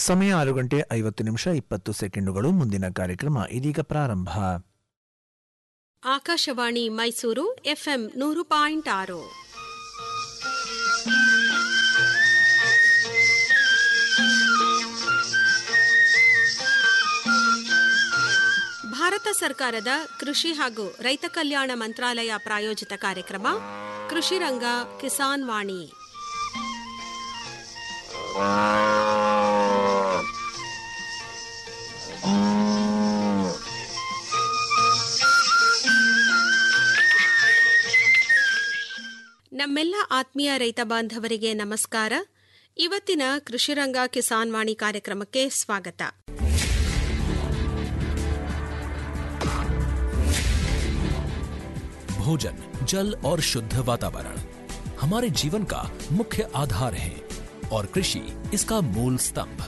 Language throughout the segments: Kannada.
ಸಮಯ ಆರು ಗಂಟೆ ಐವತ್ತು ನಿಮಿಷ ಇಪ್ಪತ್ತು ಸೆಕೆಂಡುಗಳು ಮುಂದಿನ ಕಾರ್ಯಕ್ರಮ ಇದೀಗ ಪ್ರಾರಂಭ ಆಕಾಶವಾಣಿ ಮೈಸೂರು ಎಫ್ಎಂ ನೂರು ಪಾಯಿಂಟ್ ಆರು ಭಾರತ ಸರ್ಕಾರದ ಕೃಷಿ ಹಾಗೂ ರೈತ ಕಲ್ಯಾಣ ಮಂತ್ರಾಲಯ ಪ್ರಾಯೋಜಿತ ಕಾರ್ಯಕ್ರಮ ಕೃಷಿ ರಂಗ ಕಿಸಾನ್ ವಾಣಿ ನಮ್ಮೆಲ್ಲ ಆತ್ಮೀಯ ರೈತ ಬಾಂಧವರಿಗೆ ನಮಸ್ಕಾರ ಇವತ್ತಿನ ಕೃಷಿರಂಗ ಕಿಸಾನ್ ವಾಣಿ ಕಾರ್ಯಕ್ರಮಕ್ಕೆ ಸ್ವಾಗತ भोजन जल और शुद्ध वातावरण हमारे जीवन का मुख्य आधार है और कृषि इसका मूल स्तंभ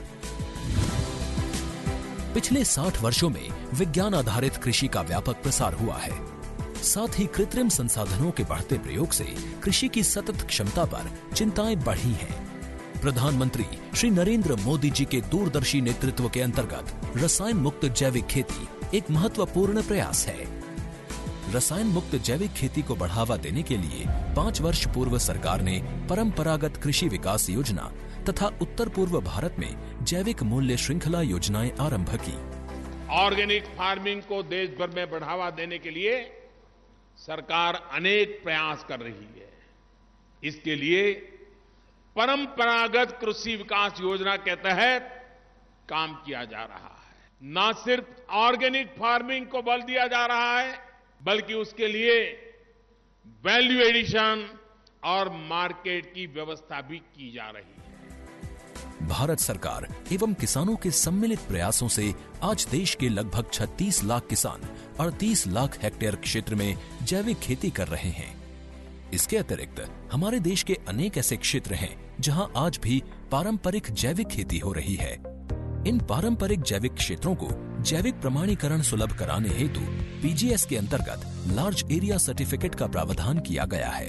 पिछले 60 वर्षों में विज्ञान आधारित कृषि का व्यापक प्रसार हुआ है साथ ही कृत्रिम संसाधनों के बढ़ते प्रयोग से कृषि की सतत क्षमता पर चिंताएं बढ़ी हैं प्रधानमंत्री श्री नरेंद्र मोदी जी के दूरदर्शी नेतृत्व के अंतर्गत रसायन मुक्त जैविक खेती एक महत्वपूर्ण प्रयास है रसायन मुक्त जैविक खेती को बढ़ावा देने के लिए पाँच वर्ष पूर्व सरकार ने परंपरागत कृषि विकास योजना तथा उत्तर पूर्व भारत में जैविक मूल्य श्रृंखला योजनाएं आरंभ की ऑर्गेनिक फार्मिंग को देश भर में बढ़ावा देने के लिए सरकार अनेक प्रयास कर रही है इसके लिए परंपरागत कृषि विकास योजना के तहत काम किया जा रहा है न सिर्फ ऑर्गेनिक फार्मिंग को बल दिया जा रहा है बल्कि उसके लिए वैल्यू एडिशन और मार्केट की व्यवस्था भी की जा रही है भारत सरकार एवं किसानों के सम्मिलित प्रयासों से आज देश के लगभग 36 लाख किसान 38 लाख हेक्टेयर क्षेत्र में जैविक खेती कर रहे हैं इसके अतिरिक्त हमारे देश के अनेक ऐसे क्षेत्र हैं जहां आज भी पारंपरिक जैविक खेती हो रही है इन पारंपरिक जैविक क्षेत्रों को जैविक प्रमाणीकरण सुलभ कराने हेतु पीजीएस के अंतर्गत लार्ज एरिया सर्टिफिकेट का प्रावधान किया गया है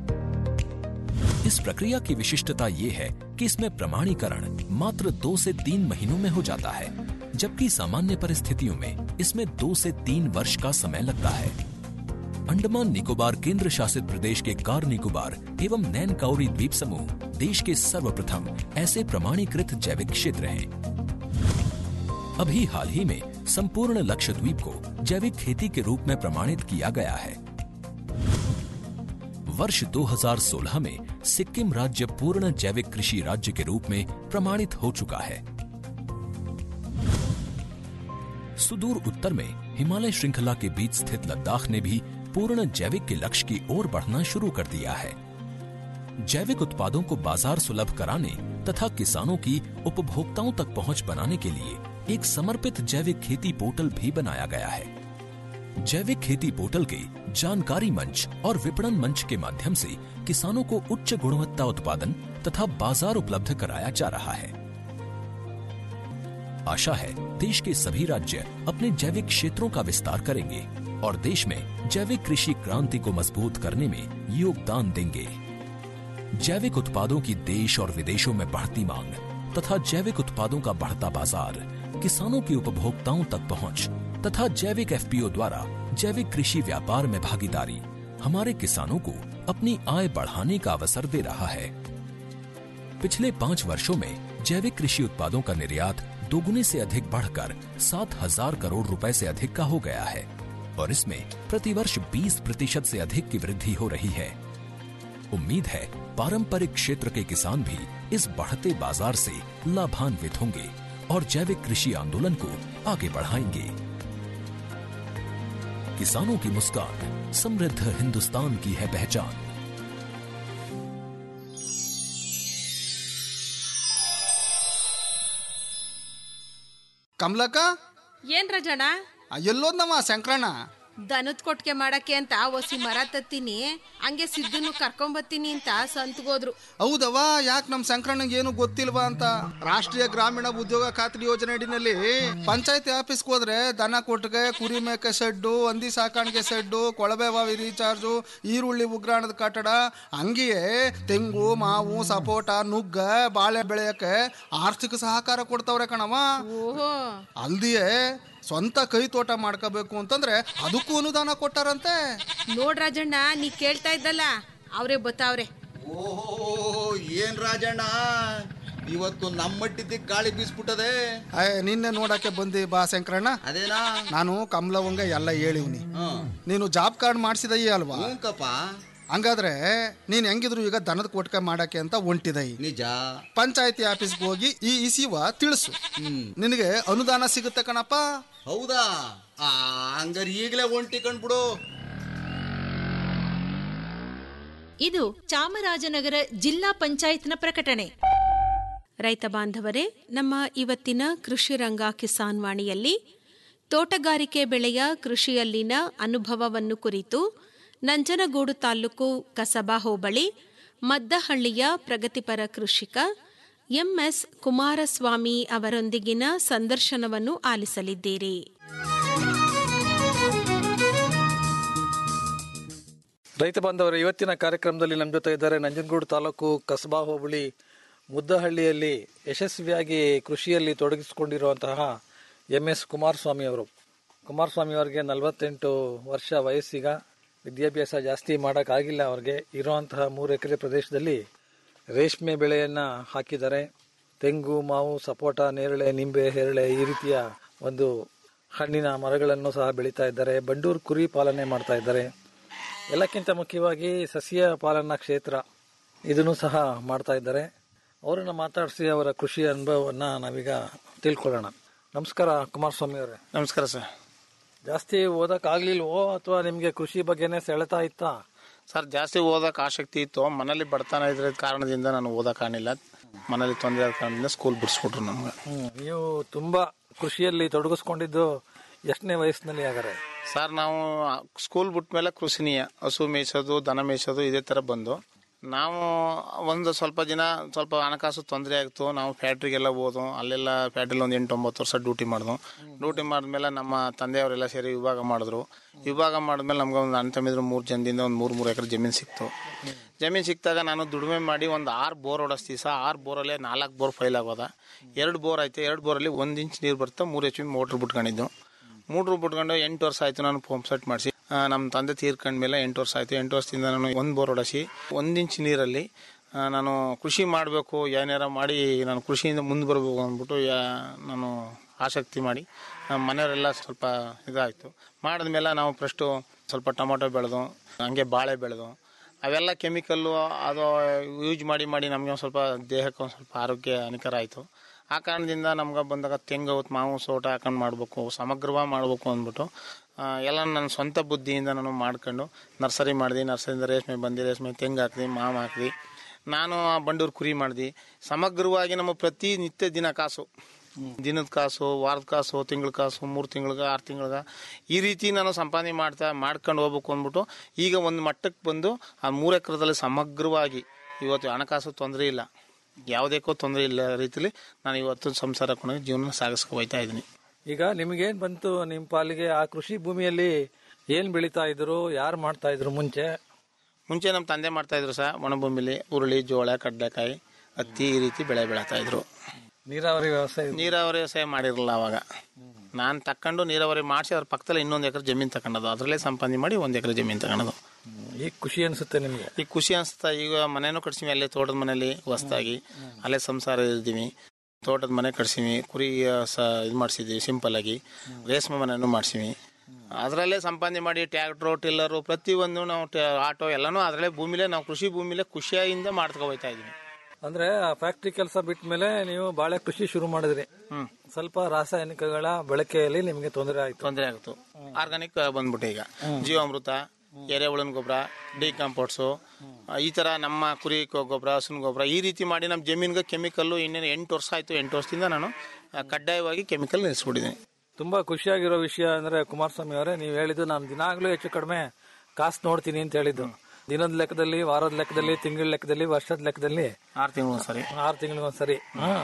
इस प्रक्रिया की विशिष्टता ये है कि इसमें प्रमाणीकरण मात्र दो से तीन महीनों में हो जाता है जबकि सामान्य परिस्थितियों में इसमें दो से तीन वर्ष का समय लगता है अंडमान निकोबार केंद्र शासित प्रदेश के कार निकोबार एवं नैन काउरी द्वीप समूह देश के सर्वप्रथम ऐसे प्रमाणीकृत जैविक क्षेत्र हैं अभी हाल ही में संपूर्ण लक्षद्वीप को जैविक खेती के रूप में प्रमाणित किया गया है वर्ष 2016 में सिक्किम राज्य पूर्ण जैविक कृषि राज्य के रूप में प्रमाणित हो चुका है सुदूर उत्तर में हिमालय श्रृंखला के बीच स्थित लद्दाख ने भी पूर्ण जैविक के लक्ष्य की ओर बढ़ना शुरू कर दिया है जैविक उत्पादों को बाजार सुलभ कराने तथा किसानों की उपभोक्ताओं तक पहुंच बनाने के लिए एक समर्पित जैविक खेती पोर्टल भी बनाया गया है जैविक खेती पोर्टल के जानकारी मंच और विपणन मंच के माध्यम से किसानों को उच्च गुणवत्ता उत्पादन तथा बाजार उपलब्ध कराया जा रहा है आशा है देश के सभी राज्य अपने जैविक क्षेत्रों का विस्तार करेंगे और देश में जैविक कृषि क्रांति को मजबूत करने में योगदान देंगे जैविक उत्पादों की देश और विदेशों में बढ़ती मांग तथा जैविक उत्पादों का बढ़ता बाजार किसानों की उपभोक्ताओं तक पहुंच तथा जैविक एफपीओ द्वारा जैविक कृषि व्यापार में भागीदारी हमारे किसानों को अपनी आय बढ़ाने का अवसर दे रहा है पिछले पाँच वर्षों में जैविक कृषि उत्पादों का निर्यात दोगुने से अधिक बढ़कर सात हजार करोड़ रुपए से अधिक का हो गया है और इसमें प्रतिवर्ष 20 प्रतिशत से अधिक की वृद्धि हो रही है उम्मीद है पारंपरिक क्षेत्र के किसान भी इस बढ़ते बाजार से लाभान्वित होंगे और जैविक कृषि आंदोलन को आगे बढ़ाएंगे किसानों की मुस्कान समृद्ध हिंदुस्तान की है पहचान ಕಮಲಕ್ಕ ಏನ್ ರಜಣ ಎಲ್ಲೋದ್ನವ ಶಂಕರಣ್ಣ ದನದ ಕೊಟ್ಟಿಗೆ ಮಾಡಕ್ಕೆ ಅಂತ ಒಸಿ ಮರ ತತ್ತೀನಿ ಹಂಗೆ ಸಿದ್ದನ್ನು ಕರ್ಕೊಂಬತ್ತೀನಿ ಅಂತ ಸಂತ್ಗೋದ್ರು ಹೌದವ ಯಾಕೆ ನಮ್ಮ ಸಂಕ್ರಣ್ಣಂಗೆ ಏನು ಗೊತ್ತಿಲ್ವಾ ಅಂತ ರಾಷ್ಟ್ರೀಯ ಗ್ರಾಮೀಣ ಉದ್ಯೋಗ ಖಾತ್ರಿ ಯೋಜನೆ ಅಡಿನಲ್ಲಿ ಪಂಚಾಯತಿ ಆಫೀಸ್ಗೆ ಹೋದ್ರೆ ದನ ಕೊಟ್ಟಿಗೆ ಕುರಿ ಮೇಕೆ ಸೆಡ್ಡು ಹಂದಿ ಸಾಕಾಣಿಕೆ ಸೆಡ್ಡು ಕೊಳವೆ ಬಾವಿ ರೀಚಾರ್ಜು ಈರುಳ್ಳಿ ಉಗ್ರಾಣದ ಕಟ್ಟಡ ಹಂಗೆಯೇ ತೆಂಗು ಮಾವು ಸಪೋಟ ನುಗ್ಗ ಬಾಳೆ ಬೆಳೆಯಕ್ಕೆ ಆರ್ಥಿಕ ಸಹಕಾರ ಕೊಡ್ತವ್ರೆ ಕಣವ ಓಹೋ ಅಲ್ದಿಯೇ ಸ್ವಂತ ಕೈ ತೋಟ ಮಾಡ್ಕೋಬೇಕು ಅಂತಂದ್ರೆ ಅದಕ್ಕೂ ಅನುದಾನ ಕೊಟ್ಟಾರಂತೆ ನೋಡ್ ರಾಜಣ್ಣ ನೀ ಕೇಳ್ತಾ ಇದ್ದಲ್ಲ ಅವರೇ ಬತ್ತಾವ್ರೆ ಓಹೋ ಏನ್ ರಾಜಣ್ಣ ಇವತ್ತು ನಮ್ಮಟ್ಟಿದ್ದ ಗಾಳಿ ಬೀಸ್ಬಿಟ್ಟದೆ ಅಯ್ಯ ನಿನ್ನೆ ನೋಡಕ್ಕೆ ಬಂದಿ ಬಾ ಶಂಕರಣ್ಣ ಅದೇನಾ ನಾನು ಕಮಲವಂಗ ಎಲ್ಲ ಹೇಳಿವ್ನಿ ಹ್ಮ್ ನೀನು ಜಾಬ್ ಕಾರ್ಡ್ ಮಾಡಿಸಿದಯಿ ಅಲ್ವಾ ಹ್ಞೂಕಪ್ಪ ಹಂಗಾದ್ರೆ ನೀನ್ ಹೆಂಗಿದ್ರು ಈಗ ದನದ ಕೊಟ್ಕ ಮಾಡಕ್ಕೆ ಅಂತ ಹೊಂಟಿದಯಿ ನಿಜ ಪಂಚಾಯತಿ ಆಫೀಸ್ಗೆ ಹೋಗಿ ಈ ಇಸಿವ ತಿಳಿಸು ನಿನಗೆ ಅನುದಾನ ಸಿಗುತ್ತೆ ಕಣಪ್ಪ ಹೌದಾ ಆ ಹಂಗಾರೆ ಈಗಲೇ ಒಂಟಿ ಕಂಡ್ಬಿಡು ಇದು ಚಾಮರಾಜನಗರ ಜಿಲ್ಲಾ ಪಂಚಾಯತ್ನ ಪ್ರಕಟಣೆ ರೈತ ಬಾಂಧವರೇ ನಮ್ಮ ಇವತ್ತಿನ ಕೃಷಿ ರಂಗ ಕಿಸಾನ್ ವಾಣಿಯಲ್ಲಿ ತೋಟಗಾರಿಕೆ ಬೆಳೆಯ ಕೃಷಿಯಲ್ಲಿನ ಅನುಭವವನ್ನು ಕುರಿತು ನಂಜನಗೂಡು ತಾಲೂಕು ಕಸಬಾ ಹೋಬಳಿ ಮದ್ದಹಳ್ಳಿಯ ಪ್ರಗತಿಪರ ಕೃಷಿಕ ಎಂಎಸ್ ಕುಮಾರಸ್ವಾಮಿ ಅವರೊಂದಿಗಿನ ಸಂದರ್ಶನವನ್ನು ಆಲಿಸಲಿದ್ದೀರಿ ರೈತ ಬಾಂಧವರ ಇವತ್ತಿನ ಕಾರ್ಯಕ್ರಮದಲ್ಲಿ ನಮ್ಮ ಜೊತೆ ಇದ್ದಾರೆ ನಂಜನಗೂಡು ತಾಲೂಕು ಕಸಬಾ ಹೋಬಳಿ ಮುದ್ದಹಳ್ಳಿಯಲ್ಲಿ ಯಶಸ್ವಿಯಾಗಿ ಕೃಷಿಯಲ್ಲಿ ತೊಡಗಿಸಿಕೊಂಡಿರುವಂತಹ ಎಂ ಎಸ್ ಕುಮಾರಸ್ವಾಮಿ ಅವರು ಕುಮಾರಸ್ವಾಮಿ ಅವರಿಗೆ ನಲವತ್ತೆಂಟು ವರ್ಷ ವಯಸ್ಸೀಗ ವಿದ್ಯಾಭ್ಯಾಸ ಜಾಸ್ತಿ ಮಾಡೋಕ್ಕಾಗಿಲ್ಲ ಅವ್ರಿಗೆ ಇರುವಂತಹ ಮೂರು ಎಕರೆ ಪ್ರದೇಶದಲ್ಲಿ ರೇಷ್ಮೆ ಬೆಳೆಯನ್ನು ಹಾಕಿದ್ದಾರೆ ತೆಂಗು ಮಾವು ಸಪೋಟ ನೇರಳೆ ನಿಂಬೆ ಹೆರಳೆ ಈ ರೀತಿಯ ಒಂದು ಹಣ್ಣಿನ ಮರಗಳನ್ನು ಸಹ ಬೆಳೀತಾ ಇದ್ದಾರೆ ಬಂಡೂರು ಕುರಿ ಪಾಲನೆ ಮಾಡ್ತಾ ಇದ್ದಾರೆ ಎಲ್ಲಕ್ಕಿಂತ ಮುಖ್ಯವಾಗಿ ಸಸ್ಯ ಪಾಲನಾ ಕ್ಷೇತ್ರ ಇದನ್ನು ಸಹ ಮಾಡ್ತಾ ಇದ್ದಾರೆ ಅವರನ್ನ ಮಾತಾಡಿಸಿ ಅವರ ಕೃಷಿ ಅನುಭವವನ್ನು ನಾವೀಗ ತಿಳ್ಕೊಳ್ಳೋಣ ನಮಸ್ಕಾರ ಕುಮಾರಸ್ವಾಮಿ ಅವರೇ ನಮಸ್ಕಾರ ಸರ್ ಜಾಸ್ತಿ ಓದಕ್ ಆಗ್ಲಿಲ್ವೋ ಅಥವಾ ನಿಮ್ಗೆ ಕೃಷಿ ಬಗ್ಗೆನೇ ಸೆಳೆತಾ ಇತ್ತಾ ಸರ್ ಜಾಸ್ತಿ ಓದಕ್ಕೆ ಆಸಕ್ತಿ ಇತ್ತು ಮನೇಲಿ ಬಡತನ ಇದ್ರ ಕಾರಣದಿಂದ ನಾನು ಓದಕ್ಕಾಗಲಿಲ್ಲ ಮನೇಲಿ ತೊಂದರೆ ಆದ ಕಾರಣದಿಂದ ಸ್ಕೂಲ್ ಬಿಡಿಸ್ಬಿಟ್ರು ನಮ್ಗೆ ಹ್ಮ್ ನೀವು ತುಂಬಾ ಕೃಷಿಯಲ್ಲಿ ತೊಡಗಿಸ್ಕೊಂಡಿದ್ದು ಎಷ್ಟನೇ ವಯಸ್ಸಿನಲ್ಲಿ ಆಗರೆ ಸರ್ ನಾವು ಸ್ಕೂಲ್ ಬಿಟ್ಟ ಮೇಲೆ ಕೃಷಿನೀಯ ಹಸು ಮೇಯ್ಸೋದು ದನ ಮೇಯ್ಸೋದು ಇದೇ ಥರ ಬಂದು ನಾವು ಒಂದು ಸ್ವಲ್ಪ ದಿನ ಸ್ವಲ್ಪ ಹಣಕಾಸು ತೊಂದರೆ ಆಗ್ತು ನಾವು ಫ್ಯಾಕ್ಟ್ರಿಗೆಲ್ಲ ಹೋದು ಅಲ್ಲೆಲ್ಲ ಫ್ಯಾಕ್ಟ್ರಿಲಿ ಒಂದು ಎಂಟು ಒಂಬತ್ತು ವರ್ಷ ಡ್ಯೂಟಿ ಮಾಡಿದ್ವು ಡ್ಯೂಟಿ ಮಾಡಿದ್ಮೇಲೆ ನಮ್ಮ ತಂದೆಯವರೆಲ್ಲ ಸೇರಿ ವಿಭಾಗ ಮಾಡಿದ್ರು ವಿಭಾಗ ಮಾಡಿದ್ಮೇಲೆ ನಮ್ಗೆ ಒಂದು ಅಣ್ಣ ತಮ್ಮಿದ್ರು ಮೂರು ಜನದಿಂದ ಒಂದು ಮೂರು ಮೂರು ಎಕರೆ ಜಮೀನು ಸಿಕ್ತು ಜಮೀನು ಸಿಕ್ತಾಗ ನಾನು ದುಡಿಮೆ ಮಾಡಿ ಒಂದು ಆರು ಬೋರ್ ಹೊಡೆಸ್ತೀವಿ ಸಹ ಆರು ಬೋರಲ್ಲೇ ನಾಲ್ಕು ಬೋರ್ ಫೈಲ್ ಆಗೋದ ಎರಡು ಬೋರ್ ಐತೆ ಎರಡು ಬೋರಲ್ಲಿ ಒಂದು ಇಂಚ್ ನೀರು ಬರುತ್ತೆ ಮೂರು ಎಚ್ ಪಿ ಮೋಟ್ರ್ ಬಿಟ್ಕೊಂಡಿದ್ದು ಮೂಡ್ರು ಬಿಟ್ಕೊಂಡು ಎಂಟು ವರ್ಷ ಆಯ್ತು ನಾನು ಪಂಪ್ ಸೆಟ್ ಮಾಡಿಸಿ ನಮ್ಮ ತಂದೆ ತೀರ್ಕೊಂಡ್ಮೇಲೆ ಎಂಟು ವರ್ಷ ಆಯ್ತು ಎಂಟು ವರ್ಷದಿಂದ ನಾನು ಒಂದು ಬೋರ್ ಹೊಡೆಸಿ ಒಂದು ಇಂಚ್ ನೀರಲ್ಲಿ ಆ, ನಾನು ಕೃಷಿ ಮಾಡಬೇಕು ಏನಾರ ಮಾಡಿ ನಾನು ಕೃಷಿಯಿಂದ ಮುಂದೆ ಬರಬೇಕು ಅಂದ್ಬಿಟ್ಟು ಯಾ- ನಾನು ಆಸಕ್ತಿ ಮಾಡಿ ನಮ್ಮ ಮನೆಯವರೆಲ್ಲ ಸ್ವಲ್ಪ ಇದಾಯಿತು ಮಾಡಿದ್ಮೇಲೆ ನಾವು ಫಸ್ಟು ಸ್ವಲ್ಪ ಟೊಮೊಟೊ ಬೆಳೆದು ಹಂಗೆ ಬಾಳೆ ಬೆಳೆದು ಅವೆಲ್ಲ ಕೆಮಿಕಲ್ಲು ಅದು ಯೂಸ್ ಮಾಡಿ ಮಾಡಿ ನಮಗೆ ಒಂದು ಸ್ವಲ್ಪ ದೇಹಕ್ಕೆ ಒಂದು ಸ್ವಲ್ಪ ಆರೋಗ್ಯ ಹಾನಿಕರ ಆಯಿತು ಆ ಕಾರಣದಿಂದ ನಮ್ಗೆ ಬಂದಾಗ ತೆಂಗು ಮಾವು ಸೋಟ ಹಾಕೊಂಡು ಮಾಡಬೇಕು ಸಮಗ್ರವಾಗಿ ಮಾಡಬೇಕು ಅಂದ್ಬಿಟ್ಟು ಆ, ಎಲ್ಲ ನನ್ನ ಸ್ವಂತ ಬುದ್ಧಿಯಿಂದ ನಾನು ಮಾಡ್ಕೊಂಡು ನರ್ಸರಿ ಮಾಡಿದೆ ನರ್ಸರಿಯಿಂದ ರೇಷ್ಮೆ ಬಂದು ರೇಷ್ಮೆ ತೆಂಗು ಹಾಕಿದೆ ಮಾವು ಹಾಕಿದೆ ನಾನು ಆ ಬಂಡೂರು ಕುರಿ ಮಾಡಿದೆ ಸಮಗ್ರವಾಗಿ ನಮ್ಮ ಪ್ರತಿ ನಿತ್ಯ ದಿನ ಕಾಸು ದಿನದ ಕಾಸು ವಾರದ ಕಾಸು ತಿಂಗಳ ಕಾಸು ಮೂರು ತಿಂಗಳಿಗೆ ಆರು ತಿಂಗಳಿಗೆ ಈ ರೀತಿ ನಾನು ಸಂಪಾದನೆ ಮಾಡ್ತಾ ಮಾಡ್ಕೊಂಡು ಹೋಗ್ಬೇಕು ಅಂದ್ಬಿಟ್ಟು ಈಗ ಒಂದು ಮಟ್ಟಕ್ಕೆ ಬಂದು ಆ ಮೂರು ಎಕರೆದಲ್ಲಿ ಸಮಗ್ರವಾಗಿ ಇವತ್ತು ಹಣಕಾಸು ತೊಂದರೆ ಇಲ್ಲ ಯಾವುದಕ್ಕೂ ತೊಂದರೆ ಇಲ್ಲ ರೀತಿಲಿ ನಾನು ಇವತ್ತು ಸಂಸಾರ ಕೊಂಡು ಜೀವನ ಸಾಗಿಸ್ಕೊ ಹೋಗ್ತಾ ಇದ್ದೀನಿ ಈಗ ನಿಮಗೇನ್ ಬಂತು ನಿಮ್ ಪಾಲಿಗೆ ಆ ಕೃಷಿ ಭೂಮಿಯಲ್ಲಿ ಏನ್ ಬೆಳೀತಾ ಇದ್ರು ಯಾರು ಮಾಡ್ತಾ ಇದ್ರು ಮುಂಚೆ ಮುಂಚೆ ನಮ್ಮ ತಂದೆ ಮಾಡ್ತಾ ಇದ್ರು ಸಹ ಒಣಭೂಮಿಲಿ ಉರುಳಿ ಜೋಳ ಕಡಲೆಕಾಯಿ ಹತ್ತಿ ಈ ರೀತಿ ಬೆಳೆ ಬೆಳೀತಾ ಇದ್ರು ನೀರಾವರಿ ವ್ಯವಸ್ಥೆ ಇದೆ. ನೀರಾವರಿ ವ್ಯವಸಾಯ ಮಾಡಿರಲಿಲ್ಲ ಅವಾಗ ನಾನು ತಕೊಂಡು ನೀರಾವರಿ ಮಾಡಿಸಿ ಅದ್ರ ಪಕ್ಕದಲ್ಲಿ ಇನ್ನೊಂದು ಎಕರೆ ಜಮೀನು ತಗೊಂಡದು ಅದರಲ್ಲೇ ಸಂಪಾದನೆ ಮಾಡಿ ಒಂದು ಎಕರೆ ಜಮೀನು ತಗೊಂಡದು ಈಗ ಖುಷಿ ಅನ್ಸುತ್ತೆ ನಿಮ್ಗೆ ಈಗ ಖುಷಿ ಅನಿಸ್ತಾ ಈಗ ಮನೇನು ಕಟ್ಸಿವಿ ಅಲ್ಲೇ ತೋಟದ ಮನೇಲಿ ಹೊಸ್ದಾಗಿ ಅಲ್ಲೇ ಸಂಸಾರ ಇರ್ತೀವಿ ತೋಟದ ಮನೆ ಕಟ್ಸಿವಿ ಕುರಿ ಸ ಇದು ಮಾಡಿಸಿದ್ವಿ ಸಿಂಪಲ್ ಆಗಿ ರೇಷ್ಮೆ ಮನೆನೂ ಮಾಡ್ಸಿವಿ ಅದರಲ್ಲೇ ಸಂಪಾದನೆ ಮಾಡಿ ಟ್ಯಾಕ್ಟ್ರು ಟಿಲ್ಲರು ಪ್ರತಿಯೊಂದು ನಾವು ಟ್ಯಾ- ಆಟೋ ಎಲ್ಲನೂ ಅದರಲ್ಲೇ ಭೂಮಿಲೇ ನಾವು ಕೃಷಿ ಭೂಮಿಲೇ ಖುಷಿಯಿಂದ ಮಾಡ್ಕೊ ಹೋಗ್ತಾ ಇದೀವಿ ಅಂದ್ರೆ ಫ್ಯಾಕ್ಟ್ರಿ ಕೆಲಸ ಬಿಟ್ಟ ಮೇಲೆ ನೀವು ಬಾಳೆ ಕೃಷಿ ಶುರು ಮಾಡಿದ್ರಿ ಸ್ವಲ್ಪ ರಾಸಾಯನಿಕಗಳ ಬಳಕೆಯಲ್ಲಿ ನಿಮಗೆ ತೊಂದರೆ ಆಯ್ತು ತೊಂದರೆ ಆಗುತ್ತೆ ಆರ್ಗಾನಿಕ್ ಬಂದ್ಬಿಟ್ಟೆ ಈಗ ಜೀವಾಮೃತ ಎರೆಹುಳನ ಗೊಬ್ಬರ ಡಿ ಕಾಂಪೋಟ್ಸು ಈ ತರ ನಮ್ಮ ಕುರಿ ಕೊ- ಗೊಬ್ಬರ ಹಸುನ ಗೊಬ್ಬರ ಈ ರೀತಿ ಮಾಡಿ ನಮ್ಮ ಜಮೀನ್ಗೆ ಕೆಮಿಕಲ್ಲು ಇನ್ನೇನು ಎಂಟು ವರ್ಷ ಆಯ್ತು ಎಂಟು ವರ್ಷದಿಂದ ನಾನು ಆ, ಕಡ್ಡಾಯವಾಗಿ ಕೆಮಿಕಲ್ ನಿಲ್ಲಿಸ್ಬಿಟ್ಟಿದ್ದೀನಿ ತುಂಬಾ ಖುಷಿಯಾಗಿರೋ ವಿಷಯ ಅಂದ್ರೆ ಕುಮಾರಸ್ವಾಮಿ ಅವರೇ ನೀವು ಹೇಳಿದ್ದು ನಾನು ದಿನಾಗ್ಲೂ ಹೆಚ್ಚು ಕಡಿಮೆ ಕಾಸು ನೋಡ್ತೀನಿ ಅಂತ ಹೇಳಿದ್ದು ದಿನದ ಲೆಕ್ಕದಲ್ಲಿ ವಾರದ ಲೆಕ್ಕದಲ್ಲಿ ತಿಂಗಳ ಲೆಕ್ಕದಲ್ಲಿ ವರ್ಷದ ಲೆಕ್ಕದಲ್ಲಿ ಆರು ತಿಂಗಳು ಸರಿ ಆರು ತಿಂಗಳಿಗೊಂದ್ಸರಿ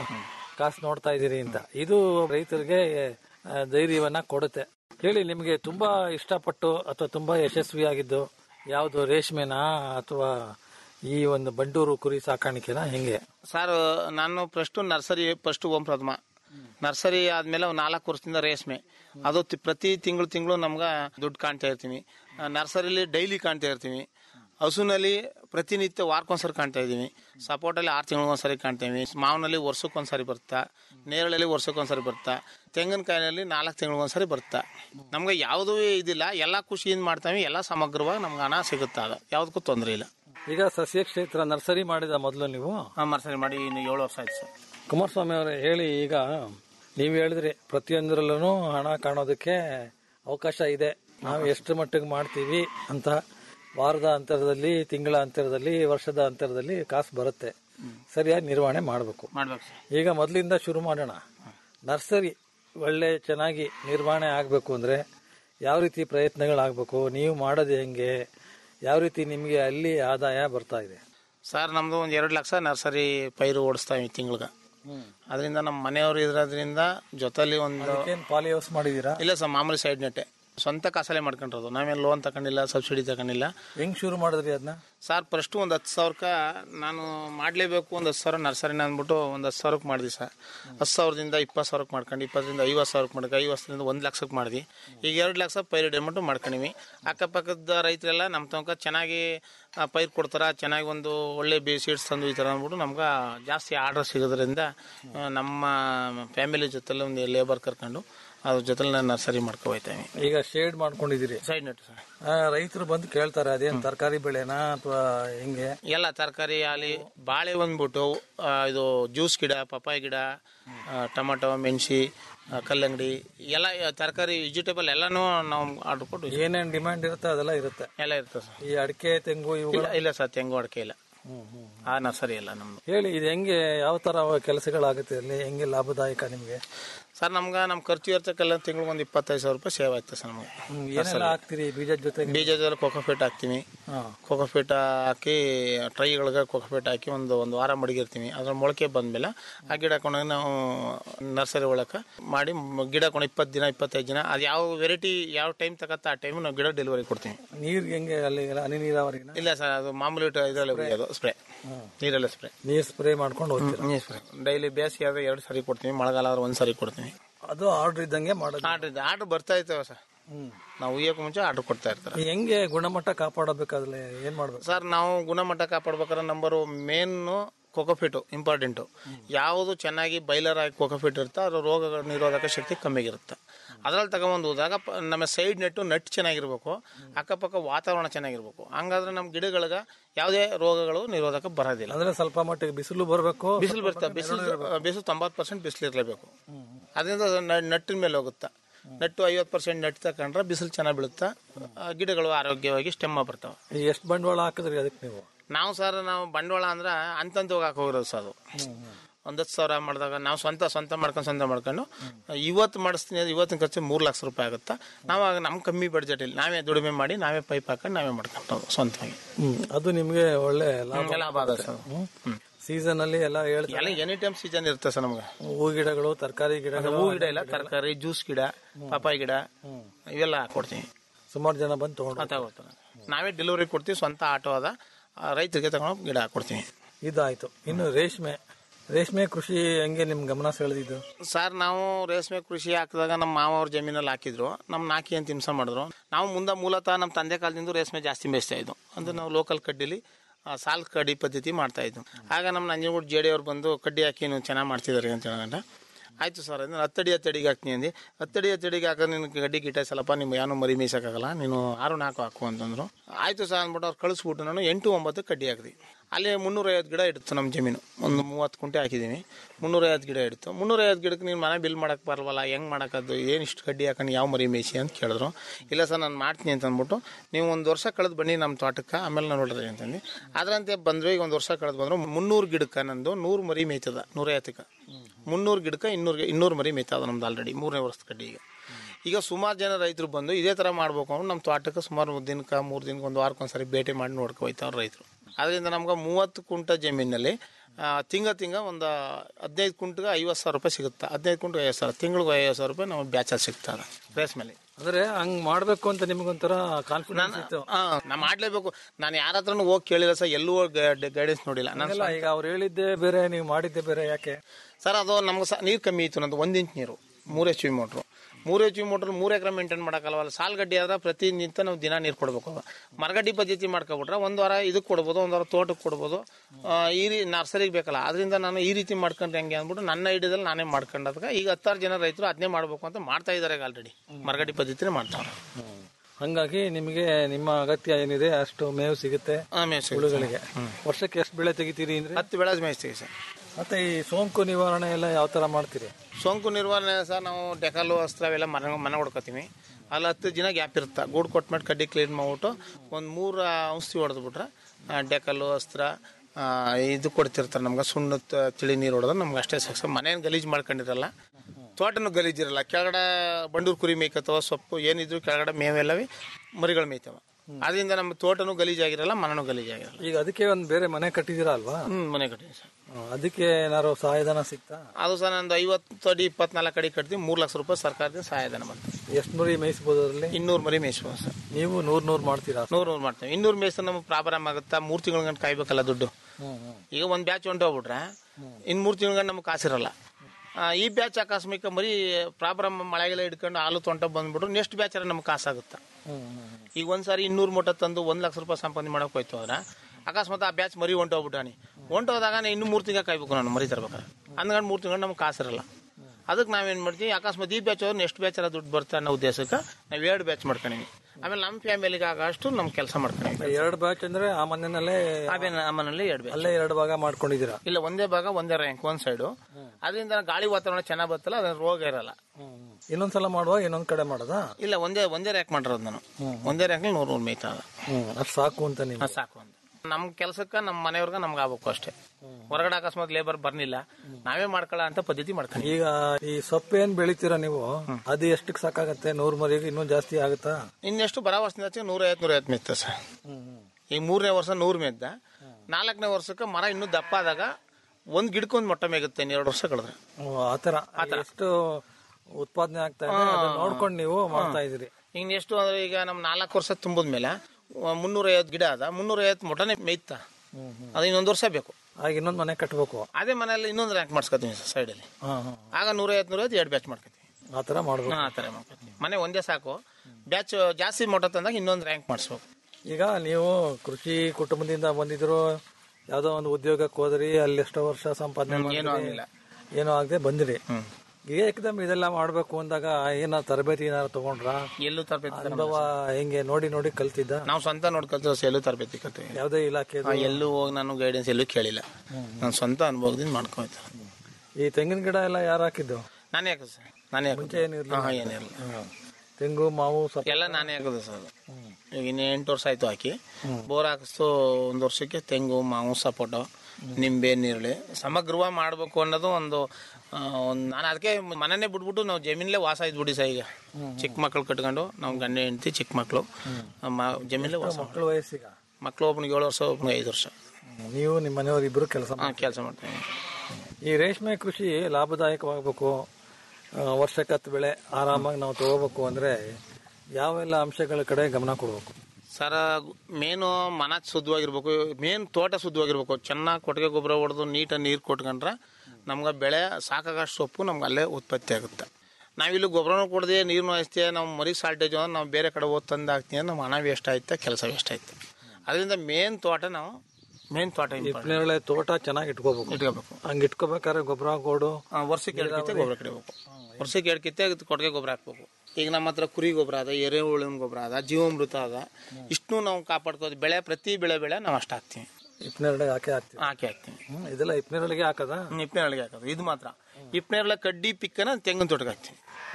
ಕಾಸು ನೋಡ್ತಾ ಇದ್ದೀರಿ ಅಂತ ಇದು ರೈತರಿಗೆ ಆ, ಧೈರ್ಯವನ್ನ ಕೊಡುತ್ತೆ ಹೇಳಿ ನಿಮಗೆ ತುಂಬಾ ಇಷ್ಟಪಟ್ಟು ಅಥವಾ ತುಂಬಾ ಯಶಸ್ವಿಯಾಗಿದ್ದು ಯಾವುದು ರೇಷ್ಮೆನಾ ಅಥವಾ ಈ ಒಂದು ಬಂಡೂರು ಕುರಿ ಸಾಕಾಣಿಕೆನಾ ಹೆಂಗೆ ಸರ್ ನಾನು ಫಸ್ಟ್ ನರ್ಸರಿ ಫಸ್ಟ್ ಓಂ ಪ್ರಥಮ ನರ್ಸರಿ ಆದ್ಮೇಲೆ ಒಂದು ನಾಲ್ಕು ವರ್ಷದಿಂದ ರೇಷ್ಮೆ ಅದು ತಿ- ಪ್ರತಿ ತಿಂಗಳು ತಿಂಗಳು ನಮ್ಗೆ ದುಡ್ಡು ಕಾಣ್ತಾ ಇರ್ತೀವಿ ಆ, ನರ್ಸರಿಲಿ ಡೈಲಿ ಕಾಣ್ತಾ ಇರ್ತೀವಿ ಹಸುನಲ್ಲಿ ಪ್ರತಿನಿತ್ಯ ವಾರಕ್ಕೊಂದ್ಸರಿ ಕಾಣ್ತಾ ಇದೀವಿ ಸಪೋರ್ಟಲ್ಲಿ ಆರು ತಿಂಗಳಿಗೊಂದ್ಸರಿ ಕಾಣ್ತೀವಿ ಮಾವಿನಲ್ಲಿ ವರ್ಷಕ್ಕೊಂದ್ಸರಿ ಬರ್ತಾ ನೇರಳಲ್ಲಿ ವರ್ಷಕ್ಕೊಂದ್ಸರಿ ಬರ್ತಾ ತೆಂಗಿನಕಾಯಿನಲ್ಲಿ ನಾಲ್ಕು ತಿಂಗಳಿಗೊಂದ್ಸರಿ ಬರ್ತಾ ನಮ್ಗೆ ಯಾವುದೂ ಇದಿಲ್ಲ ಎಲ್ಲ ಖುಷಿಯಿಂದ ಮಾಡ್ತಾವೆ ಎಲ್ಲ ಸಮಗ್ರವಾಗಿ ನಮ್ಗೆ ಹಣ ಸಿಗುತ್ತಾ ಅದು ಯಾವುದಕ್ಕೂ ತೊಂದರೆ ಇಲ್ಲ ಈಗ ಸಸ್ಯ ಕ್ಷೇತ್ರ ನರ್ಸರಿ ಮಾಡಿದ ಮೊದಲು ನೀವು ನರ್ಸರಿ ಮಾಡಿ ಇನ್ನು ಏಳು ವರ್ಷ ಆಯ್ತು ಸರ್ ಕುಮಾರಸ್ವಾಮಿ ಅವರೇ ಹೇಳಿ ಈಗ ನೀವು ಹೇಳಿದ್ರಿ ಪ್ರತಿಯೊಂದರಲ್ಲೂ ಹಣ ಕಾಣೋದಕ್ಕೆ ಅವಕಾಶ ಇದೆ ನಾವು ಎಷ್ಟು ಮಟ್ಟಿಗೆ ಮಾಡ್ತೀವಿ ಅಂತ ವಾರದ ಅಂತರದಲ್ಲಿ ತಿಂಗಳ ಅಂತರದಲ್ಲಿ ವರ್ಷದ ಅಂತರದಲ್ಲಿ ಕಾಸು ಬರುತ್ತೆ ಸರಿಯಾಗಿ ನಿರ್ವಹಣೆ ಮಾಡಬೇಕು ಮಾಡ್ಬೇಕು ಸರ್ ಈಗ ಮೊದಲಿಂದ ಶುರು ಮಾಡೋಣ ನರ್ಸರಿ ಒಳ್ಳೆ ಚೆನ್ನಾಗಿ ನಿರ್ವಹಣೆ ಆಗಬೇಕು ಅಂದರೆ ಯಾವ ರೀತಿ ಪ್ರಯತ್ನಗಳಾಗಬೇಕು ನೀವು ಮಾಡೋದು ಹೆಂಗೆ ಯಾವ ರೀತಿ ನಿಮಗೆ ಅಲ್ಲಿ ಆದಾಯ ಬರ್ತಾ ಇದೆ ಸರ್ ನಮ್ದು ಒಂದು ಎರಡು ಲಕ್ಷ ನರ್ಸರಿ ಪೈರು ಓಡಿಸ್ತಾವೆ ತಿಂಗಳಿಗೆ ಅದರಿಂದ ನಮ್ಮ ಮನೆಯವರು ಇರೋದ್ರಿಂದ ಜೊತೆಲಿ ಒಂದು ಏನು ಪಾಲಿ ಹೌಸ್ ಮಾಡಿದ್ದೀರಾ ಇಲ್ಲ ಸರ್ ಮಾಮೂಲಿ ಸೈಡ್ ನೆಟ್ಟೆ ಸ್ವಂತ ಕಾಸಲ್ಲೇ ಮಾಡ್ಕೊಂಡಿರೋದು ನಾವೇನು ಲೋನ್ ತಗೊಂಡಿಲ್ಲ ಸಬ್ಸಿಡಿ ತಗೊಂಡಿಲ್ಲ ಹೆಂಗ್ ಶುರು ಮಾಡಿದ್ರಿ ಅದನ್ನ ಸರ್ ಫಸ್ಟ್ ಒಂದು ಹತ್ತು ಸಾವಿರಕ್ಕೆ ನಾನು ಮಾಡಲೇಬೇಕು ಒಂದು ಹತ್ತು ಸಾವಿರ ನರ್ಸರಿನ ಅಂದ್ಬಿಟ್ಟು ಒಂದು ಹತ್ತು ಸಾವಿರಕ್ಕೆ ಮಾಡಿದ್ವಿ ಸರ್ ಹತ್ತು ಸಾವಿರದಿಂದ ಇಪ್ಪತ್ತು ಸಾವಿರಕ್ಕೆ ಮಾಡ್ಕೊಂಡು ಇಪ್ಪತ್ತರಿಂದ ಐವತ್ತು ಸಾವಿರಕ್ಕೆ ಮಾಡ್ಕೊಂಡು ಐವತ್ತರಿಂದ ಒಂದು ಲಕ್ಷಕ್ಕೆ ಮಾಡಿದ್ವಿ ಈಗ ಎರಡು ಲಕ್ಷ ಪೈರು ಅಂದ್ಬಿಟ್ಟು ಮಾಡ್ಕೊಂಡಿವಿ ಅಕ್ಕಪಕ್ಕದ ರೈತರೆಲ್ಲ ನಮ್ಮ ತನಕ ಚೆನ್ನಾಗಿ ಆ, ಪೈರು ಕೊಡ್ತಾರ ಚೆನ್ನಾಗಿ ಒಂದು ಒಳ್ಳೆ ಬಿ ಸೀಡ್ಸ್ ತಂದು ಈ ಥರ ಅಂದ್ಬಿಟ್ಟು ನಮ್ಗೆ ಜಾಸ್ತಿ ಆರ್ಡರ್ ಸಿಗೋದ್ರಿಂದ ಆ, ನಮ್ಮ ಫ್ಯಾಮಿಲಿ ಜೊತೆಲಿ ಒಂದು ಲೇಬರ್ ಕರ್ಕೊಂಡು ಅದ್ರ ಜೊತೆಲಿ ನಾನು ನರ್ಸರಿ ಮಾಡ್ಕೊ ಹೋಯ್ತೇವೆ ಈಗ ಶೇಡ್ ಮಾಡ್ಕೊಂಡಿದ್ದೀರಿ ಸೈಡ್ ನೆಟ್ ಸರ್ ರೈತರು ಬಂದು ಕೇಳ್ತಾರೆ ಅದೇನ್ ತರಕಾರಿ ಬೆಳೆನಾ ಅಥವಾ ಹೆಂಗೆ ಎಲ್ಲ ತರಕಾರಿ ಅಲ್ಲಿ ಬಾಳೆ ಬಂದ್ಬಿಟ್ಟು ಆ, ಇದು ಜ್ಯೂಸ್ ಗಿಡ ಪಪ್ಪಾಯಿ ಗಿಡ ಆ, ಟೊಮಟೊ ಮೆಣಸಿ ಆ, ಕಲ್ಲಂಗಡಿ ಎಲ್ಲ ತರಕಾರಿ ವೆಜಿಟೇಬಲ್ ಎಲ್ಲಾನು ನಾವು ಆರ್ಡರ್ ಕೊಟ್ಟು ಏನೇನ್ ಡಿಮ್ಯಾಂಡ್ ಇರುತ್ತೆ ಅದೆಲ್ಲ ಇರುತ್ತೆ ಎಲ್ಲ ಇರ್ತದೆ ಸರ್ ಈ ಅಡಿಕೆ ತೆಂಗು ಇವುಗಳು ಇಲ್ಲ ಇಲ್ಲ ಸರ್ ತೆಂಗು ಅಡಿಕೆ ಇಲ್ಲ ಆ ನರ್ಸರಿ ಇಲ್ಲ ನಮ್ದು ಹೇಳಿ ಇದು ಹೆಂಗೆ ಯಾವ ತರ ಕೆಲಸಗಳಾಗುತ್ತೆ ಅಲ್ಲಿ ಹೆಂಗೆ ಲಾಭದಾಯಕ ನಿಮ್ಗೆ ಸರ್ ನಮ್ಗೆ ನಮ್ಮ ಖರ್ಚು ಇರ್ತಕ್ಕೆಲ್ಲ ತಿಂಗಳಿಗೆ ಒಂದು ಇಪ್ಪತ್ತೈದು ಸಾವಿರ ರೂಪಾಯಿ ಸೇವ್ ಆಗ್ತದೆ ಸರ್ ನಮಗೆ ಹ್ಮ್, ಏನೆಲ್ಲ ಹಾಕ್ತಿರಿ ಬೀಜದ ಜೊತೆಗೆ ಬೀಜದಲ್ಲಿ ಕೊಕೊಫಿಟ್ ಹಾಕ್ತೀವಿ ಹಾ. ಕೊಕೊಫಿಟ್ ಹಾಕಿ ಟ್ರೈಗಳಿಗೆ ಕೊಕೊಫಿಟ್ ಹಾಕಿ ಒಂದು ಒಂದು ವಾರ ಮಡಗಿರ್ತೀವಿ ಅದ್ರ ಮೊಳಕೆ ಬಂದ್ಮೇಲೆ ಆ ಗಿಡ ಕೊಂಡೋಗಿ ನಾವು ನರ್ಸರಿ ಒಳಗೆ ಮಾಡಿ ಮ- ಗಿಡ ಕೊಂಡು ಇಪ್ಪತ್ತು ದಿನ ಇಪ್ಪತ್ತೈದು ದಿನ ಅದು ಯಾವ ವೆರೈಟಿ ಯಾವ ಟೈಮ್ ತಗತ್ತ ಆ ಟೈಮ್ ನಾವು ಗಿಡ ಡೆಲಿವರಿ ಕೊಡ್ತೀವಿ ನೀರ್ ಹೆಂಗೆ ಅಲ್ಲಿ ಹನಿ ನೀರಾವರಿನ ಇಲ್ಲ ಸರ್ ಅದು ಮಾಮೂಲಿ ಟ- ಇದರಲ್ಲಿ ಅದು ಸ್ಪ್ರೇ ನೀರಲ್ಲೇ ಸ್ಪ್ರೇ ನೀರ್ ಸ್ಪ್ರೇ ಮಾಡ್ಕೊಂಡು ಹೋಗ್ತೀರಾ ನೀರು ಸ್ಪ್ರೇ ಡೈಲಿ ಬೇಸಿಗೆ ಆದ್ರೆ ಎರಡು ಸರಿ ಕೊಡ್ತೀವಿ ಮಳೆಗಾಲ ಆದ್ರೆ ಒಂದು ಸರಿ ಕೊಡ್ತೀವಿ ಅದು ಆರ್ಡರ್ ಇದ್ದಂಗೆ ಮಾಡೋದು ಆರ್ಡ್ರ್ ಆರ್ಡ್ರ್ ಬರ್ತಾ ಇರ್ತೇವೆ ಸರ್ ನಾವು ಉಯ್ಯೋಕೆ ಮುಂಚೆ ಆರ್ಡ್ರ್ ಕೊಡ್ತಾ ಇರ್ತಾರೆ ಹೆಂಗೆ ಗುಣಮಟ್ಟ ಕಾಪಾಡಬೇಕಾದ್ರೆ ಏನ್ ಮಾಡ್ಬೇಕು ಸರ್ ನಾವು ಗುಣಮಟ್ಟ ಕಾಪಾಡ್ಬೇಕಾದ್ರೆ ನಂಬರು ಮೇನ್ ಕೊಕೊಫಿಟು ಇಂಪಾರ್ಟೆಂಟು ಯಾವುದು ಚೆನ್ನಾಗಿ ಬೈಲರ್ ಆಗಿ ಕೊಕೊಫಿಟ್ ಇರುತ್ತೆ ಅದ್ರ ರೋಗ ನಿರೋಧಕ ಶಕ್ತಿ ಕಮ್ಮಿಗಿರುತ್ತೆ ಅದ್ರಲ್ಲಿ ತಗೊಂಬಂದು ಹೋದಾಗ ಪ- ನಮ್ಮ ಸೈಡ್ ನೆಟ್ಟು ನಟ್ ಚೆನ್ನಾಗಿರ್ಬೇಕು ಅಕ್ಕಪಕ್ಕ ವಾತಾವರಣ ಚೆನ್ನಾಗಿರ್ಬೇಕು ಹಂಗಾದ್ರೆ ನಮ್ಮ ಗಿಡಗಳಿಗೆ ಯಾವುದೇ ರೋಗಗಳು ನಿರೋಧಕ ಬರೋದಿಲ್ಲ ಅಂದ್ರೆ ಸ್ವಲ್ಪ ಮಟ್ಟಿಗೆ ಬಿಸಿಲು ಬರಬೇಕು ಬಿಸಿಲು ಬರುತ್ತೆ ಬಿಸಿಲು ಬಿಸಿಲು ತೊಂಬತ್ತು ಪರ್ಸೆಂಟ್ ಬಿಸಿಲು ಇರಲೇಬೇಕು ಅದರಿಂದ ನ- ನಟ್ಟಿನ ಮೇಲೆ ಹೋಗುತ್ತೆ ನಟ್ಟು ಐವತ್ತು ಪರ್ಸೆಂಟ್ ನಟ್ಟು ತಗೊಂಡ್ರೆ ಬಿಸಿಲು ಚೆನ್ನಾಗಿ ಬೀಳುತ್ತೆ ಆ, ಗಿಡಗಳು ಆರೋಗ್ಯವಾಗಿ ಸ್ಟೆಮ್ಮ ಬರ್ತಾವೆ ಎಷ್ಟು ಬಂಡವಾಳ ಹಾಕಿದ್ರಿ ಅದಕ್ಕೆ ನೀವು ನಾವು ಸರ್ ನಾವು ಬಂಡವಾಳ ಅಂದ್ರೆ ಅಂತಂತ ಹಾಕಿ ಹೋಗಿರೋದು ಸರ್ ಅದು ಒಂದು ಹತ್ತು ಸಾವಿರ ಮಾಡಿದಾಗ ನಾವು ಸ್ವಂತ ಸ್ವಂತ ಮಾಡ್ಕೊಂಡು ಸ್ವಂತ ಮಾಡ್ಕೊಂಡು ಇವತ್ತು ಮಾಡಿಸ್ತೀನಿ ಅದು ಇವತ್ತಿನ ಖರ್ಚು ಮೂರು ಲಕ್ಷ ರೂಪಾಯಿ ಆಗುತ್ತೆ ನಾವು ಆಗ ನಮ್ಮ ಕಮ್ಮಿ ಬಡ್ಜೆಟ್ ಇಲ್ಲಿ ನಾವೇ ದುಡಿಮೆ ಮಾಡಿ ನಾವೇ ಪೈಪ್ ಹಾಕೊಂಡು ನಾವೇ ಮಾಡ್ಕೊಂಡು ಸ್ವಂತವಾಗಿ ಹ್ಮ್ ಅದು ನಿಮ್ಗೆ ಒಳ್ಳೆ ಲಾಭ ನಮ್ಗೆ ಲಾಭ ಆಗುತ್ತೆ ಸರ್ ಸೀಸನ್ ಅಲ್ಲಿ ಎಲ್ಲ ಹೇಳ್ತಾರೆ ಎಲ್ಲ ಎನಿ ಟೈಮ್ ಸೀಸನ್ ಇರುತ್ತೆ ಸರ್ ನಮ್ಗೆ ಹೂ ಗಿಡಗಳು ತರಕಾರಿ ಗಿಡಗಳು ಹೂ ಗಿಡ ಇಲ್ಲ ತರಕಾರಿ ಜ್ಯೂಸ್ ಗಿಡ ಪಪ್ಪಾಯಿ ಗಿಡ ಇವೆಲ್ಲ ಕೊಡ್ತೀವಿ ಸುಮಾರು ಜನ ಬಂದು ತಗೊಂಡು ತಗೋತಾರೆ ನಾವೇ ಡೆಲಿವರಿ ಕೊಡ್ತೀವಿ ಸ್ವಂತ ಆಟೋ ಅದ ಆ, ರೈತರಿಗೆ ತಗೊಂಡು ಗಿಡ ಕೊಡ್ತೀವಿ ಇದಾಯ್ತು ಇನ್ನು ರೇಷ್ಮೆ ರೇಷ್ಮೆ ಕೃಷಿ ಹೆಂಗೆ ನಿಮ್ ಗಮನ ಸೆಳೆದಿದ್ದು ಸರ್ ನಾವು ರೇಷ್ಮೆ ಕೃಷಿ ಹಾಕಿದಾಗ ನಮ್ಮ ಮಾವ ಅವ್ರ ಜಮೀನಲ್ಲಿ ಹಾಕಿದ್ರು ನಮ್ಮ ನಾಕಿ ಅಂತ ಹಿಂಸೆ ಮಾಡಿದ್ರು ನಾವು ಮುಂದೆ ಮೂಲತಃ ನಮ್ಮ ತಂದೆ ಕಾಲದಿಂದ ರೇಷ್ಮೆ ಜಾಸ್ತಿ ಮೇಯಿಸ್ತಾ ಇದ್ವು ಅಂದ್ರೆ ನಾವು ಲೋಕಲ್ ಕಡ್ಡಿಲಿ ಆ, ಸಾಲ್ ಕಡ್ಡಿ ಪದ್ಧತಿ ಮಾಡ್ತಾ ಇದ್ವು ಆಗ ನಮ್ಮ ನಂಜನಗೂಡು ಜೆ ಡಿ ಅವ್ರು ಬಂದು ಕಡ್ಡಿ ಹಾಕಿ ನೀವು ಚೆನ್ನಾಗಿ ಮಾಡ್ತಿದ್ದಾರೆ ಅಂತ ಹೇಳೋಣ ಆಯ್ತು ಸರ್ ಅಂದ್ರೆ ಹತ್ತಡಿ ಹತ್ತಡಿಗೆ ಹಾಕ್ತೀನಿ ಅಂದು ಹತ್ತಡಿ ಹತ್ತಡಿಗೆ ಹಾಕೋದು ನಿನ್ನ ಗಡ್ಡಿ ಗಿಟ್ಟ ಸ್ವಲ್ಪ ನಿಮ್ಮ ಏನೂ ಮರಿ ಮೇಯ್ಸೋಕ್ಕಾಗಲ್ಲ ನೀನು ಆರು ನಾಲ್ಕು ಹಾಕು ಅಂತಂದ್ರು ಆಯ್ತು ಸರ್ ಅಂದ್ಬಿಟ್ಟು ಅವ್ರು ಕಳಿಸ್ಬಿಟ್ಟು ನಾನು ಎಂಟು ಒಂಬತ್ತು ಕಡ್ಡಿ ಹಾಕಿದ್ವಿ ಅಲ್ಲಿ ಮುನ್ನೂರೈವತ್ತು ಗಿಡ ಇಡ್ತು ನಮ್ಮ ಜಮೀನು ಒಂದು ಮೂವತ್ತು ಕುಂಟೆ ಹಾಕಿದ್ದೀವಿ ಮುನ್ನೂರೈವತ್ತು ಗಿಡ ಇಡ್ತು ಮುನ್ನೂರೈವತ್ತು ಗಿಡಕ್ಕೆ ನೀನು ಮನೆ ಬಿಲ್ ಮಾಡಕ್ಕೆ ಬರವಲ್ಲ ಹೆಂಗೆ ಮಾಡೋಕ್ಕದ್ದು ಏನು ಇಷ್ಟು ಕಡ್ಡಿ ಹಾಕೊಂಡು ಯಾವ ಮರಿ ಮೇಯಿಸಿ ಅಂತ ಕೇಳಿದ್ರು ಇಲ್ಲ ಸರ್ ನಾನು ಮಾಡ್ತೀನಿ ಅಂತ ಅಂದ್ಬಿಟ್ಟು ನೀವು ಒಂದು ವರ್ಷ ಕಳೆದು ಬನ್ನಿ ನಮ್ಮ ತೋಟಕ್ಕೆ ಆಮೇಲೆ ನಾನು ನೋಡ್ರಿ ಅಂತಂದು ಅದರಂತೆ ಬಂದ್ರು ಈಗ ಒಂದು ವರ್ಷ ಕಳೆದು ಬಂದರು ಮುನ್ನೂರು ಗಿಡಕ್ಕೆ ನಂದು ನೂರು ಮರಿ ಮೇಯ್ತದ ನೂರೈವತ್ತಕ್ಕೆ ಮುನ್ನೂರು ಗಿಡಕ್ಕೆ ಇನ್ನೂರು ಇನ್ನೂರು ಮರಿ ಮೇಯ್ತದ ನಮ್ದು ಆಲ್ರೆಡಿ ಮೂರನೇ ವರ್ಷದ ಕಡ್ಡಿ ಈಗ ಈಗ ಸುಮಾರು ಜನ ರೈತರು ಬಂದು ಇದೇ ಥರ ಮಾಡ್ಬೇಕು ಅಂದ್ರೆ ನಮ್ಮ ತೋಟಕ್ಕೆ ಸುಮಾರು ದಿನಕ್ಕೆ ಮೂರು ದಿನಕ್ಕೆ ಒಂದು ವಾರಕ್ಕೆ ಒಂದ್ಸರಿ ಭೇಟಿ ಮಾಡಿ ನೋಡ್ಕೊ ಹೋಯ್ತಾವ್ರು ರೈತರು ಅದರಿಂದ ನಮ್ಗೆ ಮೂವತ್ತು ಕುಂಟ ಜಮೀನಲ್ಲಿ ಆ, ತಿಂಗ ತಿಂಗ ಒಂದು ಹದಿನೈದು ಕುಂಟಿಗೆ ಐವತ್ತು ಸಾವಿರ ರೂಪಾಯಿ ಸಿಗುತ್ತೆ ಹದಿನೈದು ಕುಂಟಿಗೆ ಐವತ್ತು ಸಾವಿರ ತಿಂಗಳಿಗೆ ಐವತ್ತು ಸಾವಿರ ರೂಪಾಯಿ ನಮಗೆ ಬ್ಯಾಚಲ್ಲಿ ಸಿಗ್ತದೆ ರೇಸ್ ಮೇಲೆ ಅಂದ್ರೆ ಹಂಗ್ ಮಾಡ್ಬೇಕು ಅಂತ ನಿಮ್ಗೊಂಥರ ಕಾನ್ಫಿಡೆನ್ಸ್ ಇತ್ತು ನಾ ಮಾಡಲೇಬೇಕು ನಾನು ಯಾರ ಹತ್ರನೂ ಹೋಗಿ ಕೇಳಿಲ್ಲ ಸರ್ ಎಲ್ಲೂ ಗೈಡೆನ್ಸ್ ನೋಡಿಲ್ಲ ನಾನು ಹಂಗಲ್ಲ, ಈಗ ಅವ್ರು ಹೇಳಿದ್ದೆ ಬೇರೆ ನೀವು ಮಾಡಿದ್ದೆ ಬೇರೆ ಯಾಕೆ ಸರ್ ಅದು ನಮ್ಗೆ ಸಹ ನೀರು ಕಮ್ಮಿ ಇತ್ತು ನಂದು ಒಂದು ಇಂಚ್ ನೀರು ಮೂರು ಎಚ್ ವಿ ಮೋಟ್ರು ಮೂರು ಎಚ್ ವಿ ಮೋಟ್ರ್ ಮೂರು ಎಕರೆ ಮೇಂಟೈನ್ ಮಾಡೋಕ್ಕಲ್ವಲ್ಲ ಸಾಲ್ಗಡ್ಡಿ ಆದ್ರೆ ಪ್ರತಿ ನಿಂತ ನಾವು ದಿನ ನೀರು ಕೊಡಬೇಕು ಮರಗಡ್ಡಿ ಪದ್ಧತಿ ಮಾಡ್ಕೊಬಿಟ್ರೆ ಒಂದು ವಾರ ಇದಕ್ಕೆ ಕೊಡ್ಬೋದು ಒಂದು ವಾರ ತೋಟಕ್ಕೆ ಕೊಡ್ಬೋದು ಆ, ಈ ರೀ ನರ್ಸರಿಗೆ ಬೇಕಲ್ಲ ಅದರಿಂದ ನಾನು ಈ ರೀತಿ ಮಾಡ್ಕೊಂಡ್ರೆ ಹೆಂಗೆ ಅಂದ್ಬಿಟ್ಟು ನನ್ನ ಐಡಿಯಾದಲ್ಲಿ ನಾನೇ ಮಾಡ್ಕೊಂಡದಕ್ಕೆ ಈಗ ಹತ್ತಾರು ಜನ ರೈತರು ಅದನ್ನೇ ಮಾಡಬೇಕು ಅಂತ ಮಾಡ್ತಾ ಇದ್ದಾರೆ ಈಗ ಆಲ್ರೆಡಿ ಮರಗಡ್ಡಿ ಪದ್ಧತಿನೇ ಮಾಡ್ತಾರೆ ಹಂಗಾಗಿ ನಿಮಗೆ ನಿಮ್ಮ ಅಗತ್ಯ ಏನಿದೆ ಅಷ್ಟು ಮೇವು ಸಿಗುತ್ತೆ ಆಮೇಲೆ ಸಿಗುತ್ತೆ. ಹುಳುಗಳಿಗೆ ವರ್ಷಕ್ಕೆ ಎಷ್ಟು ಬೆಳೆ ತೆಗಿತೀರಿ ಅಂದ್ರೆ ಹತ್ತು ಬೆಳೆ ಮೇಯಿಸ್ತೀವಿ ಸರ್ ಮತ್ತೆ ಈ ಸೋಂಕು ನಿವಾರಣೆ ಎಲ್ಲ ಯಾವ ತರ ಮಾಡ್ತೀರಿ ಸೋಂಕು ನಿರ್ವಹಣೆ ಸಹ ನಾವು ಡೆಕಾಲು ಅಸ್ತ್ರ ಅವೆಲ್ಲ ಮನೆ ಮನೆ ಹೊಡ್ಕೊತೀವಿ ಅಲ್ಲಿ ಹತ್ತು ದಿನ ಗ್ಯಾಪ್ ಇರುತ್ತೆ ಗೂಡು ಕೊಟ್ಮೇಲೆ ಕಡ್ಡಿ ಕ್ಲೀನ್ ಮಾಡ್ಬಿಟ್ಟು ಒಂದು ಮೂರು ಔಷಧಿ ಹೊಡೆದ್ಬಿಟ್ರೆ ಡೆಕಲ್ಲು ಅಸ್ತ್ರ ಆ, ಇದು ಕೊಡ್ತಿರ್ತಾರೆ ನಮ್ಗೆ ಸುಣ್ಣ ತ- ತಿಳಿ ನೀರು ಹೊಡೆದ್ರೆ ನಮ್ಗೆ ಅಷ್ಟೇ ಸಾಕು ಸರ್ ಮನೇನು ಗಲೀಜು ಮಾಡ್ಕೊಂಡಿರಲ್ಲ ತೋಟನೂ ಗಲೀಜಿರಲ್ಲ ಕೆಳಗಡೆ ಬಂಡೂರು ಕುರಿ ಮೇಯ್ಕತ್ತವ ಸೊಪ್ಪು ಏನಿದ್ರು ಕೆಳಗಡೆ ಮೇವೆಲ್ಲವೇ ಮರಿಗಳು ಮೇಯ್ತವ ಅದರಿಂದ ನಮ್ಮ ತೋಟನೂ ಗಲೀಜಾಗಿರಲ್ಲ ಮನೆನೂ ಗಲೀಜಾಗಿರಲ್ಲ ಈಗ ಅದಕ್ಕೆ ಒಂದು ಬೇರೆ ಮನೆ ಕಟ್ಟಿದ್ದೀರಾ ಅಲ್ವಾ ಹ್ಞೂ ಮನೆ ಕಟ್ಟಿ ಸರ್ ಹ್ಮ್, ಅದಕ್ಕೆ ಏನಾದ್ರು ಸಹಾಯಧನ ಸಿಗ್ತಾ ಅದು ಸಹ ನಂದು ಐವತ್ತು ಅಡಿ ಇಪ್ಪತ್ನಾಲ್ಕು ಅಡಿ ಕಟ್ತೀವಿ ಮೂರು ಲಕ್ಷ ರೂಪಾಯಿ ಸರ್ಕಾರದಿಂದ ಸಹಾಯಧನ ಮಾಡ್ತೀವಿ ಎಷ್ಟು ಮರಿ ಮೇಯಿಸ್ಬೋದು ಅದರಲ್ಲಿ ಇನ್ನೂರು ಮರಿ ಮೇಯಿಸ್ಬೋದು ಸರ್ ನೀವು ನೂರ್ ನೂರ್ ಮಾಡ್ತೀರಾ ನೂರು ನೂರು ಮಾಡ್ತೇವೆ ಇನ್ನೂರು ಮೇಯ್ಸ ನಮ್ಗೆ ಪ್ರಾಬ್ಲಮ್ ಆಗುತ್ತಾ ಮೂರು ತಿಂಗಳ ಗಂಟೆ ಕಾಯ್ಬೇಕಲ್ಲ ದುಡ್ಡು ಈಗ ಒಂದು ಬ್ಯಾಚ್ ಹೊಂಟೋಗ್ಬಿಟ್ರೆ ಇನ್ನು ಮೂರು ತಿಂಗಳ ಗಂಟೆ ನಮ್ಗೆ ಕಾಸಿರಲ್ಲ ಆ, ಈ ಬ್ಯಾಚ್ ಆಕಸ್ಮಿಕ ಮರಿ ಪ್ರಾಬ್ಲಮ್ ಮಳೆಗೆಲ್ಲ ಹಿಡ್ಕೊಂಡು ಹಾಲು ತೊಂಟ ಬಂದ್ಬಿಟ್ರು ನೆಕ್ಸ್ಟ್ ಬ್ಯಾಚ್ ನಮ್ಗೆ ಕಾಸಾಗುತ್ತೆ ಈಗ ಒಂದ್ಸಾರಿ ಇನ್ನೂರು ಮೂಟ ತಂದು ಒಂದು ಲಕ್ಷ ರೂಪಾಯಿ ಸಂಪಾದನೆ ಮಾಡಕ್ ಹೋಯ್ತು ಅಂದ್ರೆ ಅಕಸ್ಮಾತ್ ಆ ಬ್ಯಾಚ್ ಮರಿ ಹೊಂಟೋಗ್ಬಿಟ್ಟಾನಿ ಹೊಂಟೋದಾಗ ಇನ್ನು ಮೂರು ತಿಂಗಳು ಕಾಯ್ಬೇಕು ನಾನು ಮರಿ ತರ್ಬೇಕಾರೆ ಅಂದ್ಕೊಂಡು ಮೂರು ತಿಂಗಳು ನಮ್ಗೆ ಕಾಸಿರಲ್ಲ ಅದಕ್ಕೆ ನಾವೇನು ಮಾಡ್ತೀವಿ ಅಕಸ್ಮಾತ್ ಈ ಬ್ಯಾಚ್ ಅವ್ರು ನೆಕ್ಸ್ಟ್ ಬ್ಯಾಚ್ ಎಲ್ಲ ದುಡ್ಡು ಬರುತ್ತೆ ಅನ್ನೋ ಉದ್ದೇಶಕ್ಕೆ ನಾವು ಎರಡು ಬ್ಯಾಚ್ ಮಾಡ್ಕೊಂಡಿವಿ ಆಮೇಲೆ ನಮ್ಮ ಫ್ಯಾಮಿಲಿಗೆ ಆಗಷ್ಟು ನಮ್ಮ ಕೆಲಸ ಮಾಡ್ಕೊಂಡಿವಿ ಎರಡು ಬ್ಯಾಚ್ ಅಂದ್ರೆ ಆ ಮನೆಯಲ್ಲೇ ಅದೇ ನಮ್ಮನಲ್ಲಿ ಎರಡು ಬ್ಯಾಚ್ ಅಲ್ಲೇ ಎರಡು ಭಾಗ ಮಾಡ್ಕೊಂಡಿದ್ದೀರಾ ಇಲ್ಲ ಒಂದೇ ಭಾಗ ಒಂದೇ ರ್ಯಾಂಕ್ ಒಂದ್ ಸೈಡು ಅದರಿಂದ ಗಾಳಿ ವಾತಾವರಣ ಚೆನ್ನಾಗಿ ಬರ್ತಲ್ಲ ಅದ್ರ ರೋಗ ಇರಲ್ಲ ಇನ್ನೊಂದ್ಸಲ ಮಾಡುವಾಗ ಇನ್ನೊಂದ್ ಕಡೆ ಮಾಡೋದಾ ಇಲ್ಲ ಒಂದೇ ಒಂದೇ ರ್ಯಾಕ್ ಮಾಡಿರೋದು ನಾನು ಒಂದೇ ರ್ಯಾಂಕ್ ನೂರು ನೂರು ಮೇಯ್ತಾ ಹ್ಮ್ ಅದ್ ಸಾಕು ಅಂತ ನೀವು ಅದು ಸಾಕು ಅಂತ ನಮ್ಮ ಕೆಲಸಕ್ಕೆ ನಮ್ಮ ಮನೆಯವ್ರಿಗೆ ನಮ್ಗೆ ಆಗ್ಬೇಕು ಅಷ್ಟೇ ಹೊರಗಡೆ ಅಕಸ್ಮಾತ್ ಲೇಬರ್ ಬರ್ನಿಲ್ಲ ನಾವೇ ಮಾಡ್ಕೊಳ್ಳೋ ಅಂತ ಪದ್ಧತಿ ಮಾಡ್ಕೊಂಡು ಈಗ ಈ ಸೊಪ್ಪು ಏನ್ ಬೆಳಿತೀರಾ ನೀವು ಅದು ಎಷ್ಟಕ್ಕೆ ಸಾಕಾಗತ್ತೆ ನೂರ್ ಮರಿಗೆ ಇನ್ನೂ ಜಾಸ್ತಿ ಆಗುತ್ತಾ ಇನ್ನೆಷ್ಟು ಬರೋ ವರ್ಷದಿಂದ ನೂರ ಐವತ್ತು ನೂರ ಐವತ್ತು ಮೆತ್ತ ಸರ್ ಈಗ ಮೂರನೇ ವರ್ಷ ನೂರು ಮೆದ್ದ ನಾಲ್ಕನೇ ವರ್ಷಕ್ಕೆ ಮರ ಇನ್ನೂ ದಪ್ಪ ಆದಾಗ ಒಂದ್ ಗಿಡಕ್ಕೊಂದು ಮೊಟ್ಟ ಮೇಗುತ್ತೆ ಎರಡು ವರ್ಷ ಕಳೆದ್ರೆ ಓ, ಆತರ ಎಷ್ಟು ಉತ್ಪಾದನೆ ಆಗ್ತಾ ಇದೆ ಅದನ್ನ ನೋಡ್ಕೊಂಡು ನೀವು ಮಾಡ್ತಾ ಇದೀರಿ ಈಗ ಎಷ್ಟು ಅಂದ್ರೆ ಈಗ ನಮ್ ನಾಲ್ಕು ವರ್ಷ ತುಂಬಿದ ಮೇಲೆ ಮುನ್ನೂರೈವತ್ತು ಗಿಡ ಅದ ಮುನ್ನೂರೈವತ್ತು ಮೊಟ್ಟನೆ ಮೇಯ್ತಾ ಅದು ಇನ್ನೊಂದು ವರ್ಷ ಬೇಕು ಆಗ ಇನ್ನೊಂದ್ ಮನೆ ಕಟ್ಬೇಕು ಅದೇ ಮನೆಯಲ್ಲಿ ಇನ್ನೊಂದು ರ್ಯಾಂಕ್ ಮಾಡ್ಸ್ಕೊತೀವಿ ಸರ್ ಸೈಡಲ್ಲಿ ಹಾ ಹಾ ಆಗ ನೂರೈವತ್ತು ನೂರೈವತ್ತು ಎರಡು ಬ್ಯಾಚ್ ಮಾಡ್ಕೊತೀವಿ ಆತರ ಮಾಡ್ಬೇಕು ಆ ಥರ ಮಾಡ್ಕೊತೀವಿ ಮನೆ ಒಂದೇ ಸಾಕು ಬ್ಯಾಚ್ ಜಾಸ್ತಿ ಮೊಟ್ಟ ತಂದಾಗ ಇನ್ನೊಂದು ರ್ಯಾಂಕ್ ಮಾಡಿಸ್ಬೇಕು ಈಗ ನೀವು ಕೃಷಿ ಕುಟುಂಬದಿಂದ ಬಂದಿದ್ರು ಯಾವ್ದೋ ಒಂದು ಉದ್ಯೋಗಕ್ಕೆ ಹೋದ್ರಿ ಅಲ್ಲಿ ಎಷ್ಟೋ ವರ್ಷ ಸಂಪಾದನೆ ಏನೂ ಮಾಡಿದ್ರಿ ಆಗ್ಲಿಲ್ಲ. ಏನೋ ಆಗದೆ ಬಂದಿರಿ ಈಗ ಏಕದಮ್ ಇದೆಲ್ಲ ಮಾಡ್ಬೇಕು ಅಂದಾಗ ಏನ ತರಬೇತಿ ಏನಾದ್ರು ತಗೊಂಡ್ರ ಎಲ್ಲೂ ತರಬೇತಿ ಅನುಭವ ಹೆಂಗೆ ನೋಡಿ ನೋಡಿ ಕಲ್ತಿದ್ದ ನಾವು ಸ್ವಂತ ನೋಡ್ಕೊತೀವಿ ಸರ್ ಎಲ್ಲೂ ತರಬೇತಿ ಕಲ್ತೀವಿ ಯಾವ್ದೇ ಇಲಾಖೆ ಆ, ಎಲ್ಲೂ ಹೋಗಿ ನಾನು ಗೈಡೆನ್ಸ್ ಎಲ್ಲೂ ಕೇಳಿಲ್ಲ ನಾನು ಸ್ವಂತ ಅನುಭವದಿಂದ ಮಾಡ್ಕೊಯ್ತು ಈ ತೆಂಗಿನ ಗಿಡ ಎಲ್ಲ ಯಾರು ಹಾಕಿದ್ದು ನಾನೇ ಹಾಕೋದು ಸರ್ ನಾನೇ ಹಾಕೋದು ಮುಂಚೆ ಏನಿರ್ಲಿಲ್ಲ? ಹಾಂ ಏನಿರಲಿಲ್ಲ ತೆಂಗು ಮಾವು ಸ್ವಲ್ಪ ಎಲ್ಲ ನಾನೇ ಹಾಕೋದು ಸರ್ ಅದು ಈಗ ಇನ್ನು ಎಂಟು ವರ್ಷ ಆಯ್ತು ಹಾಕಿ ಬೋರ್ ಹಾಕಿಸ್ತು ಒಂದು ವರ್ಷಕ್ಕೆ ತೆಂಗು ಮಾವು ಸಪೋಟೊ ನಿಂಬೆ ನೀರುಳ್ಳಿ ಸಮಗ್ರವಾಗಿ ಮಾಡಬೇಕು ಅನ್ನೋದು ಒಂದು ಆ, ಒಂದು ನಾನು ಅದಕ್ಕೆ ಮನೆನೇ ಬಿಟ್ಬಿಟ್ಟು ನಾವು ಜಮೀನಲ್ಲೇ ವಾಸ ಇದ್ಬಿಡಿ ಸರ್ ಈಗ ಚಿಕ್ಕ ಮಕ್ಳು ಕಟ್ಕೊಂಡು ನಾವು ಗಂಡ ಹೆಂಡತಿ ಚಿಕ್ಕ ಮಕ್ಕಳು ಜಮೀನಲ್ಲೇ ವಾಸ ಮಕ್ಕಳ ವಯಸ್ಸಿಗ ಮಕ್ಕಳು ಒಬ್ಬನಿಗೆ ಏಳು ವರ್ಷ ಒಬ್ಬನಿಗೆ ಐದು ವರ್ಷ ನೀವು ನಿಮ್ಮ ಮನೆಯವರು ಇಬ್ರು ಕೆಲಸ ಹಾಂ ಕೆಲಸ ಮಾಡ್ತೀನಿ ಈ ರೇಷ್ಮೆ ಕೃಷಿ ಲಾಭದಾಯಕವಾಗಬೇಕು ಆ, ವರ್ಷಕ್ಕೆ ಹತ್ತು ಬೆಳೆ ಆರಾಮಾಗಿ ನಾವು ತಗೋಬೇಕು ಅಂದ್ರೆ ಯಾವೆಲ್ಲ ಅಂಶಗಳ ಕಡೆ ಗಮನ ಕೊಡಬೇಕು ಸರ ಮೇನು ಮನ ಶುದ್ಧವಾಗಿರ್ಬೇಕು ಮೇನ್ ತೋಟ ಶುದ್ಧವಾಗಿರ್ಬೇಕು ಚೆನ್ನಾಗಿ ಕೊಟ್ಟಿಗೆ ಗೊಬ್ಬರ ಹೊಡೆದು ನೀಟಾಗಿ ನೀರು ಕೊಟ್ಕೊಂಡ್ರೆ ನಮ್ಗೆ ಬೆಳೆ ಸಾಕಾಗಷ್ಟು ಸೊಪ್ಪು ನಮ್ಗೆ ಅಲ್ಲೇ ಉತ್ಪತ್ತಿ ಆಗುತ್ತೆ ನಾವಿಲ್ಲಿ ಗೊಬ್ಬರನೂ ಕೊಡದೆ ನೀರನ್ನು ಹಾಯಿಸ್ತೀವಿ ನಾವು ಮರಿ ಸಾಲ್ಟೇಜ್ ಅಂದ್ರೆ ನಾವು ಬೇರೆ ಕಡೆ ಹೋಗಿ ತಂದು ಹಾಕ್ತೀವಿ ನಮ್ಮ ಹಣ ವೇಸ್ಟ್ ಆಯ್ತು ಕೆಲಸ ವೇಸ್ಟ್ ಆಯ್ತು ಅದರಿಂದ ಮೇನ್ ತೋಟ ನಾವು ಮೇನ್ ತೋಟ important. ನೇರಳೆ ತೋಟ ಚೆನ್ನಾಗಿ ಇಟ್ಕೋಬೇಕು ಇಟ್ಕೋಬೇಕು ಹಂಗೆ ಇಟ್ಕೋಬೇಕಾದ್ರೆ ಗೊಬ್ಬರ ಕೊಡು ಆ, ವರ್ಷಕ್ಕೆ ಎರಡು ಕಿತ್ತೆ ಗೊಬ್ಬರ ಕಡಿಬೇಕು ವರ್ಷಕ್ಕೆ ಎರಡು ಕಿತ್ತೆ ಕೊಟ್ಟಿಗೆ ಗೊಬ್ಬರ ಹಾಕ್ಬೇಕು ಈಗ ನಮ್ಮ ಹತ್ರ ಕುರಿ ಗೊಬ್ಬರ ಅದ ಎರೆಹುಳಿನ ಗೊಬ್ಬರ ಅದ ಜೀವಾಮೃತ ಅದ ಇಷ್ಟು ನಾವು ಕಾಪಾಡ್ಕೋದು ಬೆಳೆ ಪ್ರತಿ ಬೆಳೆ ಬೆಳೆ ನಾವು ಅಷ್ಟು ಹಾಕ್ತೀವಿ ಇಪ್ಪನ್ನೆರಡೆ ಹಾಕಿ ಹಾಕ್ತೀವಿ ಹಾಕಿ ಹಾಕ್ತೀನಿ ಹ್ಮ್, ಇದೆಲ್ಲ ಇಪ್ಪನ್ನೆರಳಿಗೆ ಹಾಕದ ಇಪ್ಪನೇರಳಿಗೆ ಹಾಕೋದು ಇದು ಮಾತ್ರ ಇಪ್ಪನೇರಳೆ ಕಡ್ಡಿ ಪಿಕ್ಕನ ತೆಂಗಿನ ತೋಟಕ್ಕೆ ಹಾಕ್ತೀನಿ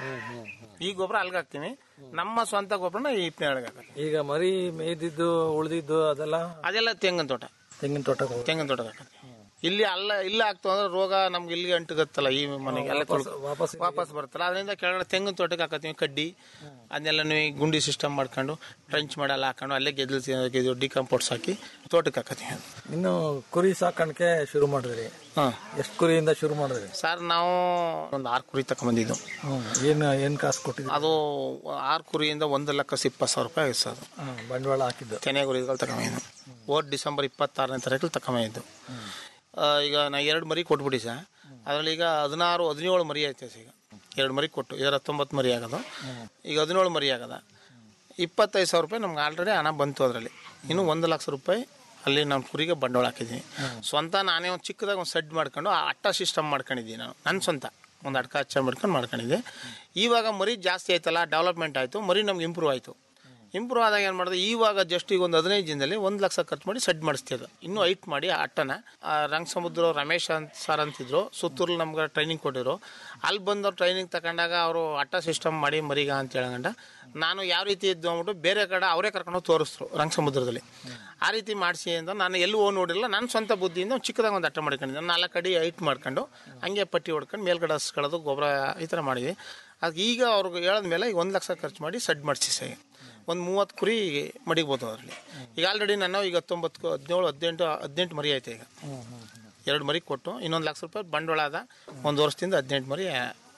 ಈ ಗೊಬ್ಬರ ಅಲ್ಗೆ ಹಾಕ್ತೀನಿ ನಮ್ಮ ಸ್ವಂತ ಗೊಬ್ಬರನ ಈ ಇಪ್ಪನೇರಳಿಗೆ ಹಾಕೋದು ಈಗ ಮರಿ ಮೇಯ್ದಿದ್ದು ಉಳ್ದಿದ್ದು ಅದೆಲ್ಲ ಅದೆಲ್ಲ ತೆಂಗಿನ ತೋಟ ತೆಂಗಿನ ತೋಟಕ್ಕೆ ಹೋಗುತ್ತೆ. ತೆಂಗಿನ ತೋಟಕ್ಕೆ ಹಾಕೋದು ಇಲ್ಲಿ ಅಲ್ಲ ಇಲ್ಲ ಆಗ್ತು ಅಂದ್ರೆ ರೋಗ ನಮ್ಗೆ ಇಲ್ಲಿಗೆ ಅಂಟುಗತ್ತಲ್ಲ ಈ ಮನೆಗೆ ಎಲ್ಲ ವಾಪಸ್- ತೊಳ್ಕೊ- ವಾಪಸ್ ವಾಪಸ್ ಬರುತ್ತಲ್ಲ ಅದರಿಂದ ಕೆಳಗಡೆ ತೆಂಗಿನ ತೋಟಕ್ಕೆ ಹಾಕತ್ತೀವಿ ಕಡ್ಡಿ ಅದನ್ನೆಲ್ಲ ಗುಂಡಿ ಸಿಸ್ಟಮ್ ಮಾಡ್ಕೊಂಡು ಟ್ರಂಚ್ ಮಾಡಲ್ಲ ಹಾಕೊಂಡು ಅಲ್ಲೇ ಗೆದ್ದಲು ಡಿಕಂಪೋರ್ಟ್ಸ್ ಹಾಕಿ ತೋಟಕ್ಕೆ ಹಾಕತ್ತೀವಿ ಇನ್ನು ಕುರಿ ಸಾಕಾಣಿಕೆ ಶುರು ಮಾಡಿದ್ರಿ ಹಾ ಎಷ್ಟು ಕುರಿಯಿಂದ ಶುರು ಮಾಡಿದ್ರಿ ಸರ್ ನಾವು ಒಂದು ಆರು ಕುರಿ ತಗೊಂಬಂದಿದ್ದು ಹ್ಮ್. ಏನ್ ಏನ್ ಕಾಸು ಕೊಟ್ಟಿದ್ರಿ ಅದು ಆರು ಕುರಿಯಿಂದ ಒಂದು ಲಕ್ಷ ಇಪ್ಪತ್ತು ಸಾವಿರ ರೂಪಾಯಿ ಆಗಿದೆ ಸರ್ ಅದು ಹ್ಮ್, ಬಂಡವಾಳ ಹಾಕಿದ್ದು ತೆನೆ ಗುರಿಗಳು ತಗೊಂಬಂದಿದ್ದು ಹೋದ್ ಡಿಸೆಂಬರ್ ಇಪ್ಪತ್ತಾರನೇ ತಾರೀಕು ತಗೊಂಬಂದಿದ್ದು ಆ, ಈಗ ನಾ ಎರಡು ಮರಿ ಕೊಟ್ಬಿಟ್ಟು ಸರ್ ಅದರಲ್ಲಿ ಈಗ ಹದಿನಾರು ಹದಿನೇಳು ಮರಿ ಐತೆ ಸರ್ ಈಗ ಎರಡು ಮರಿ ಕೊಟ್ಟು ಇದರ ಹತ್ತೊಂಬತ್ತು ಮರಿ ಆಗೋದು ಈಗ ಹದಿನೇಳು ಮರಿ ಆಗದ ಇಪ್ಪತ್ತೈದು ಸಾವಿರ ರೂಪಾಯಿ ನಮ್ಗೆ ಆಲ್ರೆಡಿ ಹಣ ಬಂತು ಅದರಲ್ಲಿ ಇನ್ನು ಒಂದು ಲಕ್ಷ ರೂಪಾಯಿ ಅಲ್ಲಿ ನಾನು ಕುರಿಗೆ ಬಂಡವಾಳ ಹಾಕಿದ್ದೀನಿ ಸ್ವಂತ ನಾನೇ ಒಂದು ಚಿಕ್ಕದಾಗಿ ಒಂದು ಸೆಡ್ ಮಾಡ್ಕೊಂಡು ಆ ಅಟ್ಟ ಸಿಸ್ಟಮ್ ಮಾಡ್ಕೊಂಡಿದ್ದೀನಿ ನಾನು ನನ್ನ ಸ್ವಂತ ಒಂದು ಅಡ್ಕ ಹಚ್ಚ ಮಾಡ್ಕೊಂಡು ಮಾಡ್ಕೊಂಡಿದ್ದೆ ಇವಾಗ ಮರಿ ಜಾಸ್ತಿ ಆಯ್ತಲ್ಲ ಡೆವಲಪ್ಮೆಂಟ್ ಆಯಿತು ಮರಿ ನಮ್ಗೆ ಇಂಪ್ರೂವ್ ಆಯಿತು ಇಂಪ್ರೂವ್ ಆದಾಗ ಏನು ಮಾಡಿದೆ ಇವಾಗ ಜಸ್ಟ್ ಈಗ ಒಂದು ಹದಿನೈದು ದಿನದಲ್ಲಿ ಒಂದು ಲಕ್ಷ ಖರ್ಚು ಮಾಡಿ ಸೆಡ್ ಮಾಡಿಸ್ತಿದ್ರು ಇನ್ನೂ ಹೈಟ್ ಮಾಡಿ ಆ ಅಟ್ಟನ ಆ ರಂಗ ಸಮುದ್ರ ರಮೇಶ್ ಅಂತ ಸರ್ ಅಂತಿದ್ರು ಸುತ್ತೂರು ನಮ್ಗೆ ಟ್ರೈನಿಂಗ್ ಕೊಟ್ಟಿದ್ರು ಅಲ್ಲಿ ಬಂದವ್ರು ಟ್ರೈನಿಂಗ್ ತಗೊಂಡಾಗ ಅವರು ಅಟ್ಟ ಸಿಸ್ಟಮ್ ಮಾಡಿ ಮರಿಗ ಅಂತ ಹೇಳಂಗಂಡ ನಾನು ಯಾವ ರೀತಿ ಇದ್ದು ಅಂದ್ಬಿಟ್ಟು ಬೇರೆ ಕಡೆ ಅವರೇ ಕರ್ಕೊಂಡು ಹೋಗಿ ತೋರಿಸ್ರು ರಂಗ ಸಮುದ್ರದಲ್ಲಿ ಆ ರೀತಿ ಮಾಡಿಸಿ ಅಂತ ನಾನು ಎಲ್ಲೂ ಹೋಗಿ ನೋಡಿಲ್ಲ ನನ್ನ ಸ್ವಂತ ಬುದ್ಧಿಯಿಂದ ಒಂದು ಚಿಕ್ಕದಾಗಿ ಒಂದು ಅಟ್ಟ ಮಾಡ್ಕೊಂಡಿದ್ದೆ ನಾಲ್ಕು ಅಡಿ ಹೈಟ್ ಮಾಡ್ಕೊಂಡು ಹಂಗೆ ಪಟ್ಟಿ ಹೊಡ್ಕೊಂಡು ಮೇಲ್ಗಡೆ ಹಸ್ಕೊಳ್ಳೋದು ಗೊಬ್ಬರ ಈ ಥರ ಮಾಡಿದ್ವಿ ಅದಕ್ಕೆ ಈಗ ಅವ್ರಿಗೆ ಹೇಳಿದ್ಮೇಲೆ ಈಗ ಒಂದು ಲಕ್ಷ ಖರ್ಚು ಮಾಡಿ ಸೆಡ್ ಮಾಡಿಸಿ ಸರ್ ಒಂದು ಮೂವತ್ತು ಕುರಿ ಮಡಿಗ್ಬೋದು ಅದರಲ್ಲಿ ಈಗ ಆಲ್ರೆಡಿ ನಾನು ಈಗ ಹತ್ತೊಂಬತ್ತು ಹದಿನೇಳು ಹದಿನೆಂಟು ಹದಿನೆಂಟು ಮರಿ ಐತೆ ಈಗ ಎರಡು ಮರಿ ಕೊಟ್ಟು ಇನ್ನೊಂದು ಲಕ್ಷ ರೂಪಾಯಿ ಬಂಡವಾಳ ಅದ ಒಂದು ವರ್ಷದಿಂದ ಹದಿನೆಂಟು ಮರಿ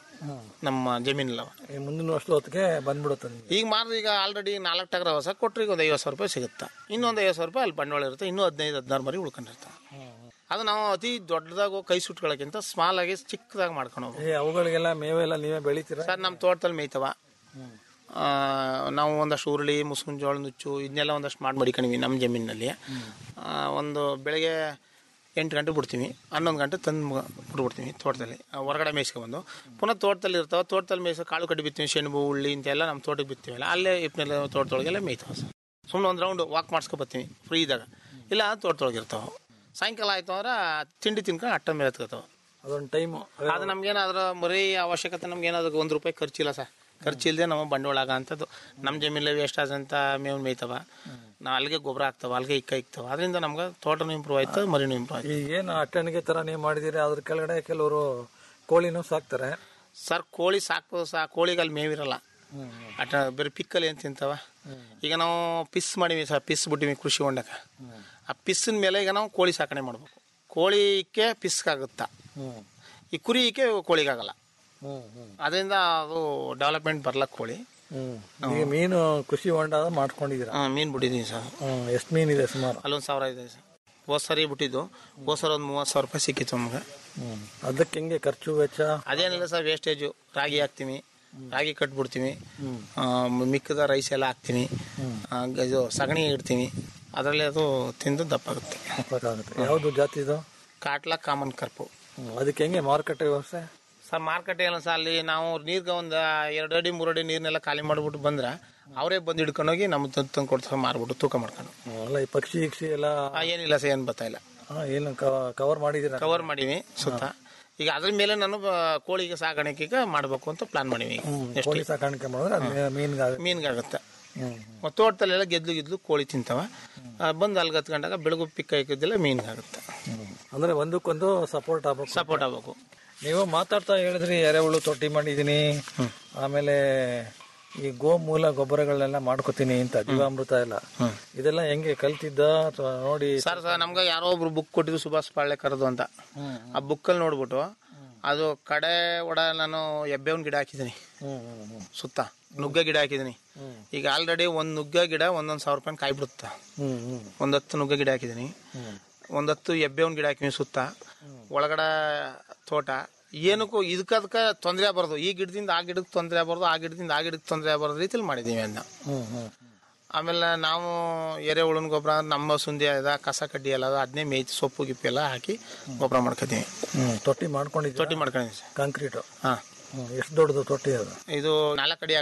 ನಮ್ಮ ಜಮೀನಲ್ಲವ ಈ ಮುಂದಿನ ವರ್ಷದ ಹೊತ್ತಿಗೆ ಬಂದ್ಬಿಡುತ್ತೆ ನಿಮ್ಗೆ. ಈಗ ಮಾರಿದ್ರೆ ಈಗ ಆಲ್ರೆಡಿ ನಾಲ್ಕು ಟಗರ ಹೊಸ ಕೊಟ್ಟರೆ ಈಗ ಒಂದು ಐವತ್ತು ಸಾವಿರ ರೂಪಾಯಿ ಸಿಗುತ್ತೆ ಇನ್ನೊಂದು ಐವತ್ತು ಸಾವಿರ ರೂಪಾಯಿ ಅಲ್ಲಿ ಬಂಡವಾಳ ಇರುತ್ತೆ ಇನ್ನೂ ಹದಿನೈದು ಹದಿನಾರು ಮರಿ ಉಳ್ಕೊಂಡಿರ್ತಾವೆ ಅದು ನಾವು ಅತಿ ದೊಡ್ಡದಾಗಿ ಕೈ ಸುಟ್ಕೊಳ್ಳೋಕ್ಕಿಂತ ಸ್ಮಾಲ್ ಆಗಿ ಚಿಕ್ಕದಾಗಿ ಮಾಡ್ಕೊಂಡು ಹೋಗ್ಬೇಕು ಏ ಅವುಗಳಿಗೆಲ್ಲ ಮೇವೆಲ್ಲ ನೀವೇ ಬೆಳಿತೀರಾ ಸರ್ ನಮ್ಮ ತೋಟದಲ್ಲಿ ಮೇಯ್ತವ ಆ, ನಾವು ಒಂದಷ್ಟು ಉರುಳಿ ಮುಸ್ಕಿನ ಜೋಳ ನುಚ್ಚು ಇದನ್ನೆಲ್ಲ ಒಂದಷ್ಟು ಮಾಡಿ ಮಡಿಕೊಂಡಿವಿ ನಮ್ಮ ಜಮೀನಿನಲ್ಲಿ ಆ, ಒಂದು ಬೆಳಗ್ಗೆ ಎಂಟು ಗಂಟೆ ಬಿಡ್ತೀವಿ ಹನ್ನೊಂದು ಗಂಟೆ ತಂದು ಬಿಟ್ಬಿಡ್ತೀವಿ ತೋಟದಲ್ಲಿ ಆ, ಹೊರಗಡೆ ಮೇಯ್ಸ್ಕೊಬಂದು ಪುನಃ ತೋಟದಲ್ಲಿ ಇರ್ತಾವೆ ತೋಟದಲ್ಲಿ ಮೇಯ್ಸೋ ಕಾಳು ಕಡ್ಡಿ ಬಿತ್ತೀವಿ ಸೆಣಬು ಉಳ್ಳಿ ಇಂತೆಲ್ಲ ನಮ್ಮ ತೋಟಕ್ಕೆ ಬಿತ್ತೀವಲ್ಲ ಅಲ್ಲೇ ಇಪ್ಪನೆಲ್ಲ ತೋಟದೊಳಗೆಲ್ಲ ಮೇಯ್ತಾವೆ ಸರ್ ಸುಮ್ಮನೆ ಒಂದು ರೌಂಡ್ ವಾಕ್ ಮಾಡ್ಸ್ಕೊಬತ್ತೀವಿ ಫ್ರೀ ಇದ್ದಾಗ ಇಲ್ಲ ತೋಟದೊಳಗೆ ಇರ್ತಾವೆ ಸಾಯಂಕಾಲ ಆಯಿತು ಅಂದ್ರೆ ತಿಂಡಿ ತಿನ್ಕೊಂಡು ಅಟ್ಟ ಮೇಲೆ ಎತ್ಕೋತಾವೆ ಅದೊಂದು ಟೈಮು ಅದು ನಮ್ಗೇನಾದ್ರೂ ಮರಿ ಅವಶ್ಯಕತೆ ನಮ್ಗೇನಾದ್ರು ಒಂದು ರೂಪಾಯಿ ಖರ್ಚಿಲ್ಲ ಸರ್ ಖರ್ಚಿಲ್ಲದೆ ನಮ್ಮ ಬಂಡವಾಳ ಆಗಂಥದ್ದು ನಮ್ಮ ಜಮೀನಲ್ಲಿ ವೇಸ್ಟ್ ಆದಂಥ ಮೇವು ಮೇಯ್ತವ ನಾವು ಅಲ್ಲಿಗೆ ಗೊಬ್ಬರ ಹಾಕ್ತಾವ ಅಲ್ಲಿಗೆ ಇಕ್ಕ ಇಕ್ತಾವ ಅದರಿಂದ ನಮ್ಗೆ ತೋಟನೂ ಇಂಪ್ರೂವ್ ಆಯ್ತು ಮರಿನೂ ಇಂಪ್ರೂವ್ ಆಯ್ತು ಈ ಏನು ಅಟ್ಟಣಿಗೆ ತರ ನೀವು ಮಾಡಿದಿರಿ ಅದ್ರ ಕೆಳಗಡೆ ಕೆಲವರು ಕೋಳಿನೂ ಸಾಕ್ತಾರೆ ಸರ್ ಕೋಳಿ ಸಾಕ್ಬೋದು ಸಾ ಕೋಳಿಗೆ ಅಲ್ಲಿ ಮೇವಿರಲ್ಲ ಅಟ ಬೇರೆ ಪಿಕ್ಕಲ್ಲಿ ಏನು ತಿಂತಾವ ಈಗ ನಾವು ಪಿಸ್ ಮಾಡೀವಿ ಸರ್ ಪಿಸ್ ಬಿಟ್ಟಿವಿ ಕೃಷಿ ಹೊಂಡಕ್ಕೆ ಆ ಪಿಸ್ಸಿನ ಮೇಲೆ ಈಗ ನಾವು ಕೋಳಿ ಸಾಕಣೆ ಮಾಡ್ಬೇಕು ಕೋಳಿ ಇಕ್ಕೆ ಪಿಸ್ಗಾಗುತ್ತಾ ಈ ಕುರಿ ಇಕ್ಕೆ ಕೋಳಿಗಾಗಲ್ಲ ಅದರಿಂದ ಅದು ಡೆವಲಪ್ಮೆಂಟ್ ಬರ್ಲಕ್ಕ ಕೋಳಿ ಹ್ಮ್ ಈಗ ಮೀನು ಕೃಷಿ ಹೊಂಡ ಮಾಡ್ಕೊಂಡಿದ್ದೀರಾ ಹಾಂ ಮೀನು ಬಿಟ್ಟಿದ್ದೀನಿ ಸರ್ ಹ್ಮ್ ಎಷ್ಟು ಮೀನಿದೆ ಸುಮಾರು ಅಲ್ಲೊಂದು ಸಾವಿರ ಇದೆ ಸರ್ ಹೋದ್ ಸರಿ ಬಿಟ್ಟಿದ್ದು ಹೋದ್ ಸರಿ ಒಂದು ಮೂವತ್ತು ಸಾವಿರ ರೂಪಾಯಿ ಸಿಕ್ಕಿತ್ತು ನಮ್ಗೆ ಹ್ಮ್ ಅದಕ್ಕೆ ಹೆಂಗೆ ಖರ್ಚು ವೆಚ್ಚ ಅದೇನಿಲ್ಲ ಸರ್ ವೇಸ್ಟೇಜು ರಾಗಿ ಹಾಕ್ತೀವಿ ರಾಗಿ ಕಟ್ಬಿಡ್ತೀವಿ ಆ, ಮಿಕ್ಕದ ರೈಸ್ ಎಲ್ಲ ಹಾಕ್ತೀನಿ ಆ, ಇದು ಸಗಣಿ ಇಡ್ತೀನಿ ಅದರಲ್ಲಿ ಅದು ತಿಂದು ದಪ್ಪಾಗುತ್ತೆ ಸಾಕಾಗುತ್ತೆ ಯಾವುದು ಜಾತಿ ಇದು ಕಾಟ್ಲ ಕಾಮನ್ ಕರ್ಪು ಹ್ಮ್. ಅದಕ್ಕೆ ಹೆಂಗೆ ಮಾರುಕಟ್ಟೆ ವ್ಯವಸ್ಥೆ ಸರ್ ಮಾರ್ಕೆಟ್ ಏನು ಸರ್ ಅಲ್ಲಿ ನಾವು ನೀರ್ಗೆ ಒಂದು ಎರಡು ಅಡಿ ಮೂರು ಅಡಿ ನೀರನ್ನೆಲ್ಲ ಖಾಲಿ ಮಾಡಿಬಿಟ್ಟು ಬಂದ್ರೆ ಅವರೇ ಬಂದು ಹಿಡ್ಕೊಂಡೋಗಿ ನಮ್ಮ ತಂದು ತಂದು ಕೊಡ್ತಾರೆ ಮಾರ್ಬಿಟ್ಟು ತೂಕ ಮಾಡ್ಕೊಂಡು ಹ್ಮ್, ಅಲ್ಲ ಈ ಪಕ್ಷಿ ಗಿಕ್ಷಿ ಎಲ್ಲ ಆ, ಏನಿಲ್ಲ ಸರ್ ಏನು ಬರ್ತಾಯಿಲ್ಲ ಹಾ, ಏನು ಕವರ್ ಮಾಡಿದ್ದೀರಾ ಕವರ್ ಮಾಡೀವಿ ಸುತ್ತ ಈಗ ಅದ್ರ ಮೇಲೆ ನಾನು ಆ, ಕೋಳಿಗೆ ಸಾಗಾಣಿಕೆಗೆ ಮಾಡಬೇಕು ಅಂತ ಪ್ಲಾನ್ ಮಾಡೀವಿ ಈಗ. ಎಷ್ಟು ಕೋಳಿ ಸಾಕಾಣಿಕೆ ಮಾಡಿದ್ರೆ ಅದು ಮೀನ್ಗೆ ಮೀನ್ಗಾಗುತ್ತೆ ಹ್ಮ್ ಮತ್ತು ತೋಟದಲ್ಲೆಲ್ಲ ಗೆದ್ಲು ಗೆದ್ಲು ಕೋಳಿ ತಿಂತಾವ ಆ, ಬಂದು ಅಲ್ಲಿ ಹತ್ಕೊಂಡಾಗ ಬೆಳಗು ಪಿಕ್ಕ ಇಕ್ಕಿದ್ದೆಲ್ಲ ಮೀನ್ಗಾಗುತ್ತೆ ಅಂದ್ರೆ ಒಂದಕ್ಕೊಂದು ಸಪೋರ್ಟ್ ಆಗ್ಬೇಕು ಸಪೋರ್ಟ್ ಆಗಬೇಕು ನೀವು ಮಾತಾಡ್ತಾ ಹೇಳಿದ್ರಿ ಎರೆಹುಳು ತೊಟ್ಟಿ ಮಾಡಿದೀನಿ ಆಮೇಲೆ ಈ ಗೋಮೂಲ ಗೊಬ್ಬರಗಳನ್ನೆಲ್ಲ ಮಾಡ್ಕೋತೀನಿ ಅಂತ ಜೀವಾಮೃತ ಎಲ್ಲ ಇದೆಲ್ಲ ಹೆಂಗೆ ಕಲ್ತಿದ್ದ ಅಥವಾ ನೋಡಿ ಸರ್ ಸರ್ ನಮ್ಗೆ ಯಾರೋ ಒಬ್ರು ಬುಕ್ ಕೊಟ್ಟಿದ್ದು ಸುಭಾಷ್ ಪಾಳ್ಯಕರದು ಅಂತ ಆ ಬುಕ್ಕಲ್ಲಿ ನೋಡ್ಬಿಟ್ಟು ಅದು ಕಡೆ ಒಡ ನಾನು ಎಬ್ಬೆವನ್ ಗಿಡ ಹಾಕಿದ್ದೀನಿ ಹ್ಮ್ ಹ್ಮ್ ಹ್ಮ್ ಸುತ್ತ ನುಗ್ಗೆ ಗಿಡ ಹಾಕಿದ್ದೀನಿ ಈಗ ಆಲ್ರೆಡಿ ಒಂದು ನುಗ್ಗೆ ಗಿಡ ಒಂದೊಂದು ಸಾವಿರ ರೂಪಾಯಿ ಕಾಯಿ ಬಿಡುತ್ತೆ ಹ್ಮ್ ಹ್ಮ್ ಒಂದು ಹತ್ತು ನುಗ್ಗೆ ಗಿಡ ಹಾಕಿದ್ದೀನಿ ಒಂದು ಹತ್ತು ಎಬ್ಬೆವನ್ ಗಿಡ ಹಾಕಿದ್ದೀನಿ ಸುತ್ತ ಒಳಗಡೆ ತೋಟ ಏನಕ್ಕೂ ಇದಕ್ಕದಕ್ಕೆ ತೊಂದರೆ ಆಗಬಾರ್ದು ಈ ಗಿಡದಿಂದ ಆ ಗಿಡಕ್ಕೆ ತೊಂದರೆ ಆಗಬಾರ್ದು ಆ ಗಿಡದಿಂದ ಆ ಗಿಡಕ್ಕೆ ತೊಂದರೆ ಆಗಬಾರ್ದು ರೀತಿಲಿ ಮಾಡಿದ್ದೀವಿ ಅದನ್ನ ಹ್ಮ್ ಹ್ಮ್ ಆಮೇಲೆ ನಾವು ಎರೆಹುಳನ ಗೊಬ್ಬರ ನಮ್ಮ ಸುಂದಿ ಅದ ಕಸ ಕಡ್ಡಿ ಎಲ್ಲ ಅದ ಅದನ್ನೇ ಮೇಯ್ತು ಸೊಪ್ಪು ಗಿಪ್ಪು ಎಲ್ಲ ಹಾಕಿ ಗೊಬ್ಬರ ಮಾಡ್ಕೊತೀವಿ ಹ್ಮ್ ತೊಟ್ಟಿ ಮಾಡ್ಕೊಂಡಿದ್ದೀರಾ ತೊಟ್ಟಿ ಮಾಡ್ಕೊಂಡಿದ್ದೀವಿ ಸರ್ ಕಾಂಕ್ರೀಟು ಹಾಂ ಹ್ಮ್ ಎಷ್ಟು ದೊಡ್ಡದು ತೊಟ್ಟಿ ಅದು ಇದು ನಾಲ್ಕು ಅಡಿ ಆಗಲ್ಲ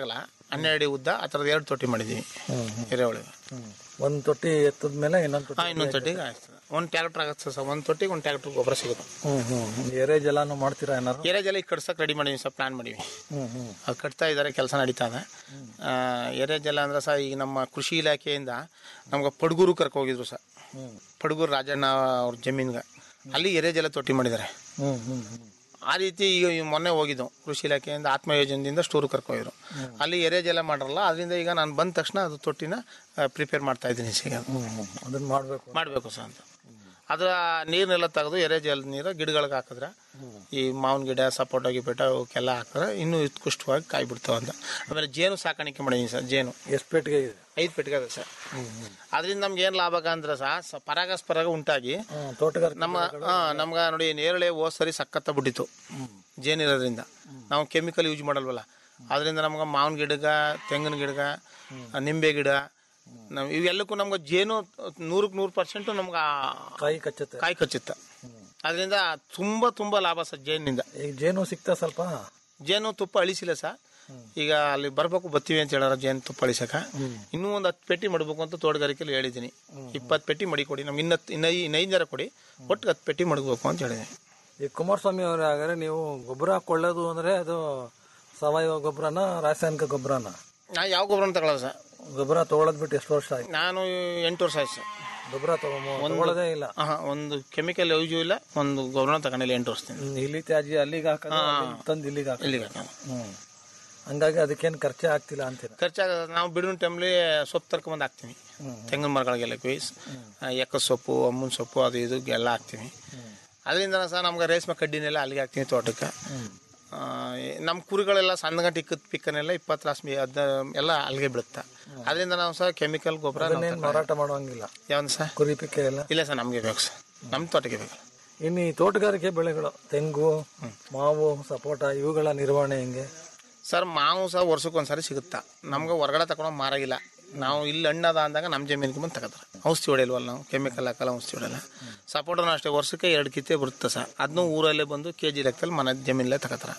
ಹನ್ನೆರಡು ಅಡಿ ಉದ್ದ ಆ ಥರದ ಎರಡು ತೊಟ್ಟಿ ಮಾಡಿದ್ದೀವಿ ಎರೆಹುಳಿಗೆ ಒಂದ್ ತೊಟ್ಟಿ ಎತ್ತದ ಮೇಲೆ ಇನ್ನೊಂದು ತೊಟ್ಟಿ ಹಾಂ ಇನ್ನೊಂದು ತೊಟ್ಟಿಗೆ ಆಗ್ತದೆ ಒಂದು ಟ್ಯಾಕ್ಟ್ರ್ ಆಗುತ್ತೆ ಸರ್ ಒಂದು ತೊಟ್ಟಿಗೆ ಒಂದು ಟ್ಯಾಕ್ಟ್ರ್ ಗೊಬ್ಬರ ಸಿಗುತ್ತೆ ಹ್ಮ್ ಹ್ಮ್ ಎರೆ ಜಲಾನು ಮಾಡ್ತೀರಾ ಏನಾರು ಎರೆ ಜಲ ಈಗ ಕಟ್ಸಕ್ಕೆ ರೆಡಿ ಮಾಡೀವಿ ಸರ್ ಪ್ಲಾನ್ ಮಾಡೀವಿ ಹ್ಮ್ ಹ್ಮ್ ಅದು ಕಟ್ತಾ ಇದ್ದಾರೆ ಕೆಲಸ ನಡೀತಾ ಇದೆ ಆ, ಎರೆ ಜಲ ಅಂದ್ರೆ ಸಹ ಈಗ ನಮ್ಮ ಕೃಷಿ ಇಲಾಖೆಯಿಂದ ನಮ್ಗೆ ಪಡ್ಗೂರು ಕರ್ಕೊ ಹೋಗಿದ್ರು ಸರ್ ಪಡ್ಗೂರು ರಾಜಣ್ಣ ಅವ್ರ ಜಮೀನ್ಗೆ ಅಲ್ಲಿ ಎರೆ ಜಲ ತೊಟ್ಟಿ ಮಾಡಿದ್ದಾರೆ ಹ್ಮ್ ಹ್ಮ್ ಹ್ಮ್ ಆ ರೀತಿ ಈಗ ಈ ಮೊನ್ನೆ ಹೋಗಿದ್ದು ಕೃಷಿ ಇಲಾಖೆಯಿಂದ ಆತ್ಮ ಯೋಜನೆಯಿಂದ ಸ್ಟೋರ್ ಕರ್ಕೋಗಿದ್ರು ಅಲ್ಲಿ ಎರೆ ಜಲ ಮಾಡರಲ್ಲ ಅದರಿಂದ ಈಗ ನಾನು ಬಂದ ತಕ್ಷಣ ಅದು ತೊಟ್ಟಿನ ಪ್ರಿಪೇರ್ ಮಾಡ್ತಾ ಇದ್ದೀನಿ ಈಗ ಹ್ಮ್ ಹ್ಮ್ ಅದನ್ನ ಮಾಡ್ಬೇಕು ಮಾಡಬೇಕು ಸರ್ ಅಂತ ಅದು ನೀರನ್ನೆಲ್ಲ ತೆಗೆದು ಎರೆ ಜಲ ನೀರು ಗಿಡಗಳಿಗೆ ಹಾಕಿದ್ರೆ ಈ ಮಾವಿನ ಗಿಡ ಸಪೋಟ ಗಿಪೋಟ ಅವಕ್ಕೆಲ್ಲ ಹಾಕಿದ್ರೆ ಇನ್ನೂ ಉತ್ಕೃಷ್ಟವಾಗಿ ಕಾಯಿ ಬಿಡ್ತಾವ ಅಂತ ಆಮೇಲೆ ಜೇನು ಸಾಕಾಣಿಕೆ ಮಾಡಿದೀನಿ ಸರ್ ಜೇನು ಎಷ್ಟು ಪೆಟ್ಟಿಗೆ ಇದೆ ಐದು ಪೆಟ್ಟಿಗೆ ಅದ ಸರ್ ಅದರಿಂದ ನಮ್ಗೆ ಏನು ಲಾಭ ಅಂದ್ರೆ ಸಹ ಸ- ಪರಾಗಸ್ಪರಾಗ ಉಂಟಾಗಿ ಹ್ಮ್, ತೋಟಗಾರಿಕೆ ನಮ್ಮ ಹಾ ನಮ್ಗೆ ನೋಡಿ ನೇರಳೆ ಹೋದ್ ಸರಿ ಸಖತ್ತ ಬಿಟ್ಟಿತ್ತು ಜೇನಿರೋದ್ರಿಂದ ನಾವು ಕೆಮಿಕಲ್ ಯೂಸ್ ಮಾಡಲ್ವಲ್ಲ ಅದರಿಂದ ನಮ್ಗೆ ಮಾವಿನ ಗಿಡಗ ತೆಂಗಿನ ಗಿಡಗ ನಿಂಬೆ ಗಿಡ ನಾವು ಇವೆಲ್ಲಕ್ಕೂ ನಮ್ಗೆ ಜೇನು ನೂರಕ್ಕೆ ನೂರು ಪರ್ಸೆಂಟ್ ನಮ್ಗೆ ಕಾಯಿ ಕಚ್ಚುತ್ತೆ ಕಾಯಿ ಕಚ್ಚುತ್ತೆ ಅದರಿಂದ ತುಂಬ ತುಂಬ ಲಾಭ ಸರ್ ಜೇನಿನಿಂದ ಈಗ ಜೇನು ಸಿಗ್ತಾ ಸ್ವಲ್ಪ ಜೇನು ತುಪ್ಪ ಅಳಿಸಿಲ್ಲ ಸರ್ ಈಗ ಅಲ್ಲಿ ಬರ್ಬೇಕು ಬರ್ತೀವಿ ಅಂತ ಹೇಳಾರ ಜೇನು ತುಪ್ಪ ಅಳಿಸಕ ಇನ್ನೂ ಒಂದು ಹತ್ತು ಪೆಟ್ಟಿ ಮಾಡಬೇಕು ಅಂತ ತೋಟಗಾರಿಕೆಯಲ್ಲಿ ಹೇಳಿದ್ದೀನಿ ಇಪ್ಪತ್ತು ಪೆಟ್ಟಿ ಮಡಿ ಕೊಡಿ ನಮ್ಗೆ ಇನ್ನತ್ತು ಇನ್ನ ಇನ್ನೈದು ಜರ ಕೊಡಿ ಒಟ್ಟು ಹತ್ತು ಪೆಟ್ಟಿ ಮಡಗಬೇಕು ಅಂತ ಹೇಳಿದ್ದೀನಿ ಈ ಕುಮಾರಸ್ವಾಮಿ ಅವರೇ ಹಾಗಾದ್ರೆ ನೀವು ಗೊಬ್ಬರ ಕೊಳ್ಳೋದು ಅಂದ್ರೆ ಅದು ಸಾವಯವ ಗೊಬ್ಬರನ ರಾಸಾಯನಿಕ ಗೊಬ್ಬರನ ನಾ ಯಾವ ಗೊಬ್ಬರ ತಗೊಳ್ಳೋದು ಸರ್ ಗೊಬ್ಬರ ತಗೊಳದ್ ಬಿಟ್ಟು ಎಷ್ಟು ವರ್ಷ ಆಯ್ತು ನಾನು ಎಂಟು ವರ್ಷ ಆಯ್ತು ಸರ್ ಗೊಬ್ಬರ ತಗೊಳ್ಳೋದೇ ಇಲ್ಲ ಆಹಾ, ಒಂದು ಕೆಮಿಕಲ್ ಯೂಸು ಇಲ್ಲ ಒಂದು ಗೊಬ್ಬರ ತಗೊಂಡಿಲ್ಲ ಎಂಟು ವರ್ಷದಿಂದ ಹ್ಮ್, ಇಲ್ಲಿ ತ್ಯಾಜ್ಯ ಅಲ್ಲಿಗೆ ಹಾಕೋದು ಅಲ್ಲಿಂದ ತಂದು ಇಲ್ಲಿಗೆ ಹಾಕೋದು ಇಲ್ಲಿಗೆ ಹಾಕೋದು. ಹ್ಮ್ ಹಂಗಾಗಿ ಅದಕ್ಕೇನು ಖರ್ಚೇ ಆಗ್ತಿಲ್ಲ ಅಂತೀರ ಖರ್ಚಾಗ ನಾವು ಬಿಡುವ ಟೈಮ್ಲಿ ಸೊಪ್ಪು ತರ್ಕೊಂಬಂದು ಹಾಕ್ತೀವಿ ತೆಂಗಿನ ಮರಗಳಿಗೆಲ್ಲ ಕುಯ್ಸ್ ಎಕ್ಕ ಸೊಪ್ಪು ಅಮ್ಮನ ಸೊಪ್ಪು ಅದು ಇದು ಎಲ್ಲ ಹಾಕ್ತೀವಿ ಅದರಿಂದ ಸಹ ನಮ್ಗೆ ರೇಷ್ಮೆ ಕಡ್ಡಿನೆಲ್ಲ ಅಲ್ಲಿಗೆ ಹಾಕ್ತೀವಿ ತೋಟಕ್ಕೆ ಆ, ನಮ್ಮ ಕುರಿಗಳೆಲ್ಲ ಸಣ್ಣ ಗಂಟೆ ಇಕ್ಕದ ಪಿಕ್ಕನೆಲ್ಲ ಇಪ್ಪತ್ತು ರಾಸ್ ಅದ ಎಲ್ಲ ಅಲ್ಲಿಗೆ ಬೀಳುತ್ತೆ ಅದರಿಂದ ನಾವು ಸಹ ಕೆಮಿಕಲ್ ಗೊಬ್ಬರ ಅದನ್ನೇನು ಮಾರಾಟ ಮಾಡುವಂಗಿಲ್ಲ ಯಾವ್ದು ಸರ್ ಕುರಿ ಪಿಕ್ಕೆ ಎಲ್ಲ ಇಲ್ಲ ಸರ್ ನಮಗೆ ಬೇಕು ಸರ್ ನಮ್ಮ ತೋಟಕ್ಕೆ ಬೇಕು ಇನ್ನು ಈ ತೋಟಗಾರಿಕೆ ಬೆಳೆಗಳು ತೆಂಗು ಮಾವು ಸಪೋಟ ಇವುಗಳ ನಿರ್ವಹಣೆ ಹೆಂಗೆ ಸರ್ ಮಾವು ಸಹ ವರ್ಷಕ್ಕೆ ಒಂದ್ಸರಿ ಸಿಗುತ್ತಾ ನಮ್ಗೆ ಹೊರಗಡೆ ತಗೊಂಡು ಮಾರಾಗಿಲ್ಲ ನಾವು ಇಲ್ಲಿ ಹಣ್ಣದ ಅಂದಾಗ ನಮ್ಮ ಜಮೀನಿಗೆ ಬಂದು ತಗೋತಾರೆ ಔಷಧಿ ಹೊಡೆಯಲ್ವಲ್ಲ ನಾವು ಕೆಮಿಕಲ್ ಹಾಕಲ್ಲ ಔಷಧಿ ಹೊಡೆಯಲ್ಲ ಸಪೋಟನು ಅಷ್ಟೇ ವರ್ಷಕ್ಕೆ ಎರಡು ಕಿತ್ತೆ ಬರುತ್ತೆ ಸರ್ ಅದನ್ನು ಊರಲ್ಲೇ ಬಂದು ಕೆ ಜಿ ಲೆಕ್ಕದಲ್ಲಿ ಮನೆ ಜಮೀನಲ್ಲೇ ತಗೋತಾರೆ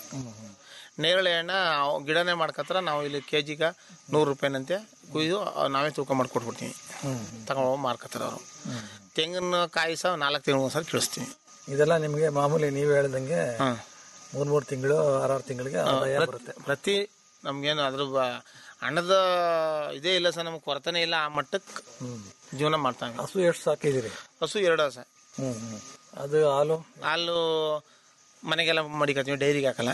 ನೇರಳೆ ಹಣ್ಣ ಅವ್ ಗಿಡನೇ ಮಾಡ್ಕೊತಾರ ನಾವು ಇಲ್ಲಿ ಕೆ ಜಿಗೆ ನೂರು ರೂಪಾಯಿನಂತೆ ಕುಯ್ದು ಅವ್ ನಾವೇ ತೂಕ ಮಾಡಿ ಕೊಟ್ಬಿಡ್ತೀವಿ ತಗೊಂಡು ಹೋಗಿ ಮಾರ್ಕೊತಾರೆ ಅವರು ತೆಂಗಿನ ಕಾಯಿ ಸಹ ನಾಲ್ಕು ತಿಂಗಳು ಒಂದ್ಸರಿ ಕಳಿಸ್ತೀವಿ ಇದೆಲ್ಲ ನಿಮಗೆ ಮಾಮೂಲಿ ನೀವು ಹೇಳ್ದಂಗೆ ಹಾಂ ಮೂರ್ ಮೂರ್ ತಿಂಗಳು ಆರಾರು ತಿಂಗಳಿಗೆ ಆದಾಯ ಬರುತ್ತೆ ಪ್ರತಿ ನಮ್ಗೇನು ಅದ್ರ ಬ- ಹಣದ ಇದೇ ಇಲ್ಲ ಸರ್ ನಮ್ಗೆ ಕೊರತೆನೇ ಇಲ್ಲ ಆ ಮಟ್ಟಕ್ಕೆ ಜೀವನ ಮಾಡ್ತಾವೆ ಹಸು ಎಷ್ಟು ಸಾಕಿದಿರಿ ಹಸು ಎರಡು ಸರ್ ಹ್ಮ್ ಹ್ಮ್ ಅದು ಹಾಲು ಹಾಲು ಮನೆಗೆಲ್ಲ ಮಡಿಕತ್ತೀವಿ ಡೈರಿಗೆ ಹಾಕಲ್ಲ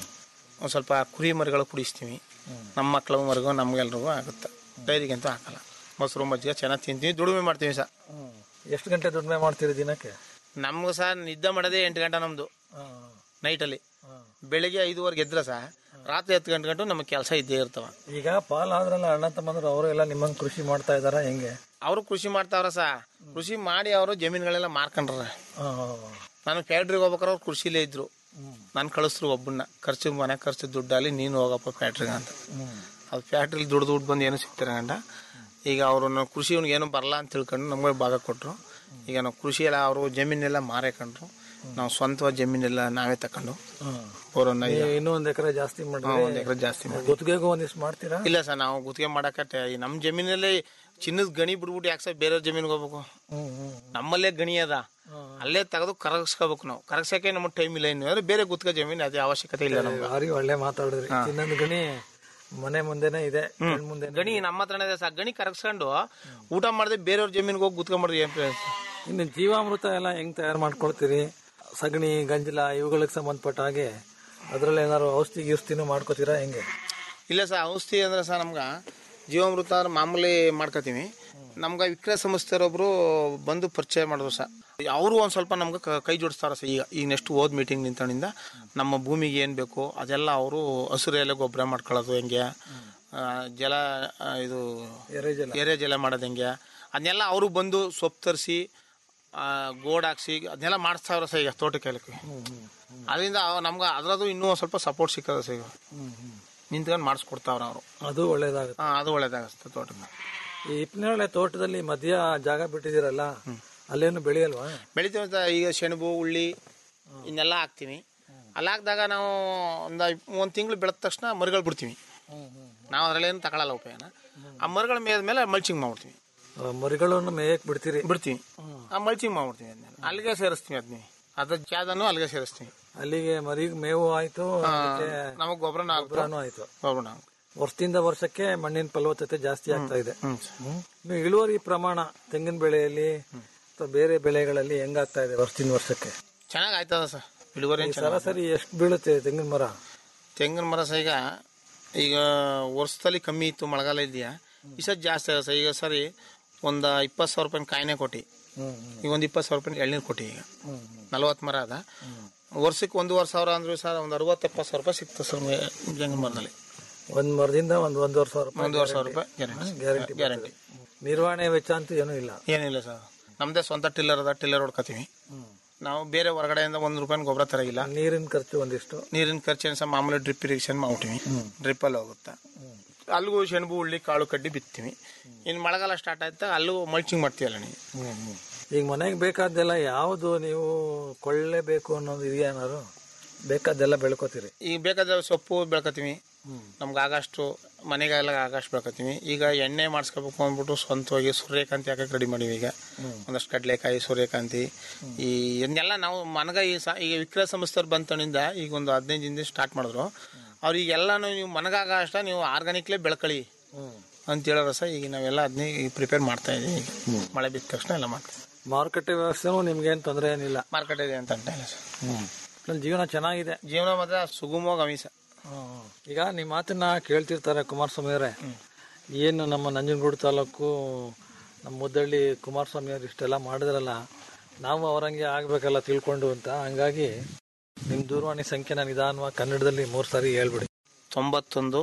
ಒಂದು ಸ್ವಲ್ಪ ಕುರಿ ಮರಿಗಳು ಕುಡಿಸ್ತೀವಿ ನಮ್ಮ ಮಕ್ಳು ಮರಿಗೂ ನಮ್ಗೆಲ್ರಿಗೂ ಆಗುತ್ತೆ ಡೈರಿಗೆ ಅಂತೂ ಹಾಕಲ್ಲ ಮೊಸರು ಮಜ್ಜಿಗೆ ಚೆನ್ನಾಗಿ ತಿಂತೀವಿ ದುಡಿಮೆ ಮಾಡ್ತೀವಿ ಸರ್ ಎಷ್ಟು ಗಂಟೆ ದುಡಿಮೆ ಮಾಡ್ತೀರಿ ದಿನಕ್ಕೆ ನಮ್ಗೆ ಸಹ ನಿದ್ದೆ ಮಾಡೋದೇ ಎಂಟು ಗಂಟೆ ನಮ್ಮದು ನೈಟಲ್ಲಿ ಬೆಳಿಗ್ಗೆ ಐದುವರೆಗೆ ಎದ್ರೆ ಸಹ ರಾತ್ರಿ ಹತ್ತು ಗಂಟೆ ಗಂಟು ನಮಗೆ ಕೆಲಸ ಇದ್ದೇ ಇರ್ತವ ಈಗ ಪಾಲ್ ಆದ್ರಲ್ಲ ಅಣ್ಣ ತಮ್ಮಂದ್ರು ಅವರು ಎಲ್ಲ ನಿಮ್ಮಂಗ್ ಕೃಷಿ ಮಾಡ್ತಾ ಇದಾರ ಹೆಂಗೆ ಅವರು ಕೃಷಿ ಮಾಡ್ತಾವ್ರ ಸಹ ಕೃಷಿ ಮಾಡಿ ಅವರು ಜಮೀನುಗಳೆಲ್ಲ ಮಾರ್ಕೊಂಡ್ರ ಆ, ನಾನು ಫ್ಯಾಕ್ಟ್ರಿಗೆ ಹೋಗ್ಬೇಕಾರೆ ಅವ್ರು ಕೃಷಿಲೇ ಇದ್ರು ನಾನು ಕಳಿಸ್ರು ಒಬ್ಬನ್ನ ಖರ್ಚು ಮನೆ ಖರ್ಚು ದುಡ್ಡಲ್ಲಿ ನೀನು ಹೋಗಪ್ಪ ಫ್ಯಾಕ್ಟ್ರಿಗೆ ಅಂತ ಅದು ಫ್ಯಾಕ್ಟ್ರಿಲಿ ದುಡ್ಡು ದುಡ್ಡು ಬಂದು ಏನು ಸಿಗ್ತಾರೆ ಗಂಡ ಈಗ ಅವರು ನಾವು ಕೃಷಿ ಅವ್ನಿಗೆ ಏನು ಬರಲ್ಲ ಅಂತ ತಿಳ್ಕೊಂಡು ನಮಗೆ ಭಾಗ ಕೊಟ್ಟರು ಈಗ ನಾವು ಕೃಷಿ ಎಲ್ಲ ಅವರು ಜಮೀನೆಲ್ಲ ಮಾರೇಕೊಂಡ್ರು ನಾವು ಸ್ವಂತವಾಗಿ ಜಮೀನೆಲ್ಲ ನಾವೇ ತಕೊಂಡು ಬೋರನ್ನ ನೀವು ಇನ್ನೂ ಒಂದ್ ಎಕರೆ ಜಾಸ್ತಿ ಒಂದು ಮಾಡಿದ್ರೆ ಎಕರೆ ಜಾಸ್ತಿ ಮಾಡಿ ಗುತ್ತಿಗೆಗೂ ಒಂದಿಷ್ಟು ಮಾಡ್ತೀರಾ ಇಲ್ಲ ಸರ್ ನಾವು ಗುತ್ತಿಗೆ ಮಾಡಕ್ಕೆ ಈ ನಮ್ಮ ಜಮೀನಲ್ಲಿ ಚಿನ್ನದ ಗಣಿ ಬಿಡ್ಬಿಟ್ಟು ಯಾಕೆ ಸರ್ ಬೇರೆ ಜಮೀನಿಗೆ ಹೋಗ್ಬೇಕು ಹ್ಮ್ ಹ್ಮ್ ನಮ್ಮಲ್ಲೇ ಗಣಿ ಅದ ಅಲ್ಲೇ ತೆಗೆದು ಕರಗಿಸ್ಕೋಬೇಕು ನಾವು ಕರಗ್ಸಕ್ಕೆ ನಮಗೆ ಟೈಮ್ ಇಲ್ಲ ಇನ್ನು ಅಂದ್ರೆ ಬೇರೆ ಗುತ್ತಿಗೆ ಜಮೀನು ಅದೇ ಅವಶ್ಯಕತೆ ಇಲ್ಲ ನಮ್ಗೆ ಭಾರಿ ಒಳ್ಳೆ ಮಾತಾಡಿದ್ರಿ ಚಿನ್ನದ ಗಣಿ ಮನೆ ಮುಂದೆನೆ ಇದೆ ಕಣ್ ಮುಂದೆ ಗಣಿ ನಮ್ಮ ಹತ್ರನೇ ಇದೆ ಸರ್ ಗಣಿ ಕರಗಿಸ್ಕೊಂಡು ಊಟ ಮಾಡದೆ ಬೇರೆಯವ್ರ ಜಮೀನಿಗೆ ಹೋಗಿ ಗುತ್ತಿಗೆ ಮಾಡಿದ್ರೆ ಏನ್ ಪ್ರಯೋಜನ? ಇನ್ನು ಜೀವಾಮೃತ ಎಲ್ಲ ಹೆಂಗ್ ತಯಾರು ಮಾಡ್ಕೊಳ್ತೀರಿ ಸಗಣಿ ಗಂಜಲ ಇವುಗಳಿಗೆ ಸಂಬಂಧಪಟ್ಟ ಹಾಗೆ ಅದ್ರಲ್ಲಿ ಏನಾದ್ರು ಔಷಧಿ ಗಿಷ್ಟಿನೂ ಮಾಡ್ಕೋತೀರಾ ಹೆಂಗೆ ಇಲ್ಲ ಸರ್ ಔಷಧಿ ಅಂದ್ರೆ ಸರ್ ನಮ್ಗೆ ಜೀವಾಮೃತ ಅಂದ್ರೆ ಮಾಮೂಲಿ ಮಾಡ್ಕೋತೀವಿ ನಮ್ಗೆ ವಿಕ್ರಯ ಸಂಸ್ಥೆಯರೊಬ್ರು ಬಂದು ಪರಿಚಯ ಮಾಡಿದ್ರು ಸರ್ ಅವರು ಒಂದು ಸ್ವಲ್ಪ ನಮ್ಗೆ ಕ- ಕೈ ಜೋಡಿಸ್ತಾರ ಸರ್ ಈಗ ಈಗ ನೆಕ್ಸ್ಟ್ ಓದ್ ಮೀಟಿಂಗ್ ನಿಂತಣಿಂದ ನಮ್ಮ ಭೂಮಿಗೆ ಏನು ಬೇಕು ಅದೆಲ್ಲ ಅವರು ಹಸಿರು ಎಲೆ ಗೊಬ್ಬರ ಮಾಡ್ಕೊಳ್ಳೋದು ಹೆಂಗೆ ಆ, ಜಲ ಆ, ಇದು ಎರೆಜಲ ಎರೆ ಜಲ ಮಾಡೋದು ಹೆಂಗೆ ಅದನ್ನೆಲ್ಲ ಅವರು ಬಂದು ಸೊಪ್ಪು ತರಿಸಿ ಗೋಡ್ ಹಾಕ್ಸಿ ಅದನ್ನೆಲ್ಲ ಮಾಡಿಸ್ತಾವ್ರ ಸರ್ ಈಗ ತೋಟಕ್ಕೆ ಅದರಿಂದ ನಮ್ಗೆ ಅದ್ರದ್ದು ಇನ್ನೂ ಒಂದ್ ಸ್ವಲ್ಪ ಸಪೋರ್ಟ್ ಸಿಕ್ಕದ ಸರ್ ಈಗ ನಿಂತ್ಕೊಂಡು ಮಾಡಿಸ್ಕೊಡ್ತಾವ್ರ ಅವರು ಅದು ಒಳ್ಳೇದಾಗುತ್ತೆ ಅದು ಒಳ್ಳೇದಾಗತ್ತೆ ತೋಟಕ್ಕೆ ಈ ಹಿಪ್ನೇಳೆ ತೋಟದಲ್ಲಿ ಮಧ್ಯ ಜಾಗ ಬಿಟ್ಟಿದ್ದೀರಲ್ಲ ಅಲ್ಲೇನು ಬೆಳೆಯಲ್ವಾ ಬೆಳಿತೀವಿ ಅಂತ ಈಗ ಸೆಣಬು ಉಳ್ಳಿ ಇನ್ನೆಲ್ಲ ಹಾಕ್ತೀವಿ ಅಲ್ಲಿ ಹಾಕಿದಾಗ ನಾವು ಒಂದು ಒಂದು ತಿಂಗಳು ಬೆಳೆದ ತಕ್ಷಣ ಮರಿಗಳು ಬಿಡ್ತೀವಿ ನಾವು ಅದರಲ್ಲಿ ಏನು ತಗೊಳ್ಳಲ್ಲ ಉಪಯೋಗನ ಆ ಮರಗಳ ಮೇದ ಮೇಲೆ ಮಲ್ಚಿಂಗ್ ಮಾಡ್ಬಿಡ್ತೀವಿ ಆ, ಮರಿಗಳನ್ನು ಮೇಯಕ್ ಬಿಡ್ತೀರಿ ಬಿಡ್ತೀವಿ ಆ ಮಲ್ಚಿಂಗ್ ಮಾಡ್ಬಿಡ್ತೀವಿ ಅದನ್ನ ಅಲ್ಲಿಗೆ ಸೇರಿಸ್ತೀವಿ ಅದನ್ನ ಅದ್ರ ಜಾದನು ಅಲ್ಲಿಗೆ ಸೇರಿಸ್ತೀವಿ ಅಲ್ಲಿಗೆ ಮರಿಗೆ ಮೇವು ಆಯ್ತು ಅದಕ್ಕೆ ನಮಗೆ ಗೊಬ್ಬರನ ಗೊಬ್ಬರನೂ ಆಯ್ತು ಗೊಬ್ಬರನ ವರ್ಷದಿಂದ ವರ್ಷಕ್ಕೆ ಮಣ್ಣಿನ ಫಲವತ್ತತೆ ಜಾಸ್ತಿ ಆಗ್ತಾ ಇದೆ ಹ್ಮ್. ಇನ್ನು ಇಳುವರಿ ಪ್ರಮಾಣ ತೆಂಗಿನ ಬೆಳೆಯಲ್ಲಿ ಅಥವಾ ಬೇರೆ ಬೆಳೆಗಳಲ್ಲಿ ಹೆಂಗಾಗ್ತಾ ಇದೆ ವರ್ಷದಿಂದ ವರ್ಷಕ್ಕೆ ಚೆನ್ನಾಗಿ ಆಯ್ತದ ಸರ್ ಇಳುವರಿ ಈ ಸರಾಸರಿ ಎಷ್ಟು ಬೀಳುತ್ತೆ ತೆಂಗಿನ ಮರ ತೆಂಗಿನ ಮರ ಸಹ ಈಗ ಈಗ ವರ್ಷದಲ್ಲಿ ಕಮ್ಮಿ ಇತ್ತು ಮಳೆಗಾಲ ಇದೆಯಾ ಈ ಸತಿ ಜಾಸ್ತಿ ಅದ ಸರ್ ಈಗ ಸರಿ ಒಂದು ಇಪ್ಪತ್ತು ಸಾವಿರ ರೂಪಾಯಿ ಕಾಯಿನೇ ಕೊಟ್ಟು ಈಗ ಒಂದು ಇಪ್ಪತ್ತು ಸಾವಿರ ರೂಪಾಯಿ ಎಳ್ನೀರು ಕೊಟ್ಟು ಈಗ ನಲ್ವತ್ತು ಮರ ಅದ ವರ್ಷಕ್ಕೆ ಒಂದೂವರೆ ಸಾವಿರ ಅಂದ್ರೆ ಸರ್ ಒಂದು ಅರವತ್ತು ಎಪ್ಪತ್ತು ಸಾವಿರ ರೂಪಾಯಿ ಸಿಗ್ತದೆ ಸರ್ ತೆಂಗಿನ ಮರದಲ್ಲಿ ಒಂದ್ ಮರದಿಂದ ಒಂದ್ ಒಂದೂವರೆ ಸಾವಿರ ರೂಪಾಯಿ ಒಂದೂವರೆ ಸಾವಿರ ರೂಪಾಯಿ ಗ್ಯಾರಂಟಿ ಗ್ಯಾರಂಟಿ ಗ್ಯಾರಂಟಿ ನಿರ್ವಹಣೆ ವೆಚ್ಚ ಅಂತೂ ಏನೂ ಇಲ್ಲ ಏನಿಲ್ಲ ಸರ್ ನಮ್ದೇ ಸ್ವಂತ ಟಿಲ್ಲರ್ ಅದ ಟಿಲ್ಲರ್ ಹೊಡ್ಕೊತೀವಿ ನಾವು ಬೇರೆ ಹೊರಗಡೆಯಿಂದ ಒಂದು ರೂಪಾಯಿ ಗೊಬ್ಬರ ತರಗಿಲ್ಲ ನೀರಿನ ಖರ್ಚು ಒಂದಿಷ್ಟು ನೀರಿನ ಖರ್ಚೇನು ಸಹ ಮಾಮೂಲಿ ಡ್ರಿಪ್ ಇರಿಗೇಷನ್ ಮಾಡ್ತೀವಿ ಡ್ರಿಪ್ಪಲ್ಲಿ ಹೋಗುತ್ತೆ ಅಲ್ಲಿಗೂ ಸೆಣಬು ಉಳ್ಳಿ ಕಾಳು ಕಡ್ಡಿ ಬಿತ್ತೀವಿ ಇನ್ನು ಮಳೆಗಾಲ ಸ್ಟಾರ್ಟ್ ಆಯ್ತಾ ಅಲ್ಲೂ ಮಲ್ಚಿಂಗ್ ಮಾಡ್ತೀವಲ್ಲ ನೀವು ಈಗ ಮನೆಗೆ ಬೇಕಾದ್ದೆಲ್ಲ ಯಾವುದು ನೀವು ಕೊಳ್ಳೇಬೇಕು ಅನ್ನೋದು ಇದೆಯಾ ಏನಾದ್ರು ಬೇಕಾದ್ದೆಲ್ಲ ಬೆಳ್ಕೋತೀರಿ ಈಗ ಬೇಕಾದ ಸೊಪ್ಪು ಬೆಳ್ಕೊತೀವಿ ನಮ್ಗೆ ಆಗಷ್ಟು ಮನೆಗೆಲ್ಲ ಆಗಷ್ಟು ಬೆಳ್ಕೊತೀವಿ ಈಗ ಎಣ್ಣೆ ಮಾಡಿಸ್ಕೋಬೇಕು ಅಂದ್ಬಿಟ್ಟು ಸ್ವಂತವಾಗಿ ಸೂರ್ಯಕಾಂತಿ ಹಾಕಕ್ಕೆ ರೆಡಿ ಮಾಡೀವಿ ಈಗ ಒಂದಷ್ಟು ಕಡಲೆಕಾಯಿ ಸೂರ್ಯಕಾಂತಿ ಈ ಇದನ್ನೆಲ್ಲ ನಾವು ಮನಗ ಈ ಸ ಈಗ ವಿಕ್ರಯ ಸಂಸ್ಥೆಯವ್ರು ಬಂತಣಿಂದ ಈಗ ಒಂದು ಹದಿನೈದು ದಿನದಿಂದ ಸ್ಟಾರ್ಟ್ ಮಾಡಿದ್ರು ಅವ್ರಿಗೆಲ್ಲಾನು ನೀವು ಮನಗಾಗ ಅಷ್ಟ ನೀವು ಆರ್ಗಾನಿಕ್ಲೇ ಬೆಳ್ಕೊಳ್ಳಿ ಅಂತ ಹೇಳೋರು ಸಹ ಈಗ ನಾವೆಲ್ಲ ಅದನ್ನೇ ಪ್ರಿಪೇರ್ ಮಾಡ್ತಾ ಇದೀವಿ ಈಗ ಮಳೆ ಬಿದ್ದ ತಕ್ಷಣ ಎಲ್ಲ ಮಾಡ್ತೀವಿ ಮಾರುಕಟ್ಟೆ ವ್ಯವಸ್ಥೆನೂ ನಿಮ್ಗೇನು ತೊಂದರೆ ಏನಿಲ್ಲ ಮಾರ್ಕೆಟ್ ಇದೆ ಅಂತ ಅಂತ ಇಲ್ಲ ಸರ್ ನನ್ನ ಜೀವನ ಚೆನ್ನಾಗಿದೆ ಜೀವನ ಮಾತ್ರ ಸುಗಮವಾಗಿ ಅಮೀಸ ಈಗ ನಿಮ್ಮ ಮಾತನ್ನ ಕೇಳ್ತಿರ್ತಾರೆ ಕುಮಾರಸ್ವಾಮಿ ಅವರೇ ಏನು ನಮ್ಮ ನಂಜನಗೂಡು ತಾಲೂಕು ನಮ್ಮ ಮುದ್ದಳ್ಳಿ ಕುಮಾರಸ್ವಾಮಿ ಅವರು ಇಷ್ಟೆಲ್ಲ ಮಾಡಿದ್ರಲ್ಲ ನಾವು ಅವರಂಗೆ ಆಗ್ಬೇಕಲ್ಲ ತಿಳ್ಕೊಂಡು ಅಂತ ಹಂಗಾಗಿ ನಿಮ್ಮ ದೂರವಾಣಿ ಸಂಖ್ಯೆನ ನಿಧಾನವಾಗಿ ಕನ್ನಡದಲ್ಲಿ ಮೂರು ಸಾರಿ ಹೇಳ್ಬಿಡಿ ತೊಂಬತ್ತೊಂದು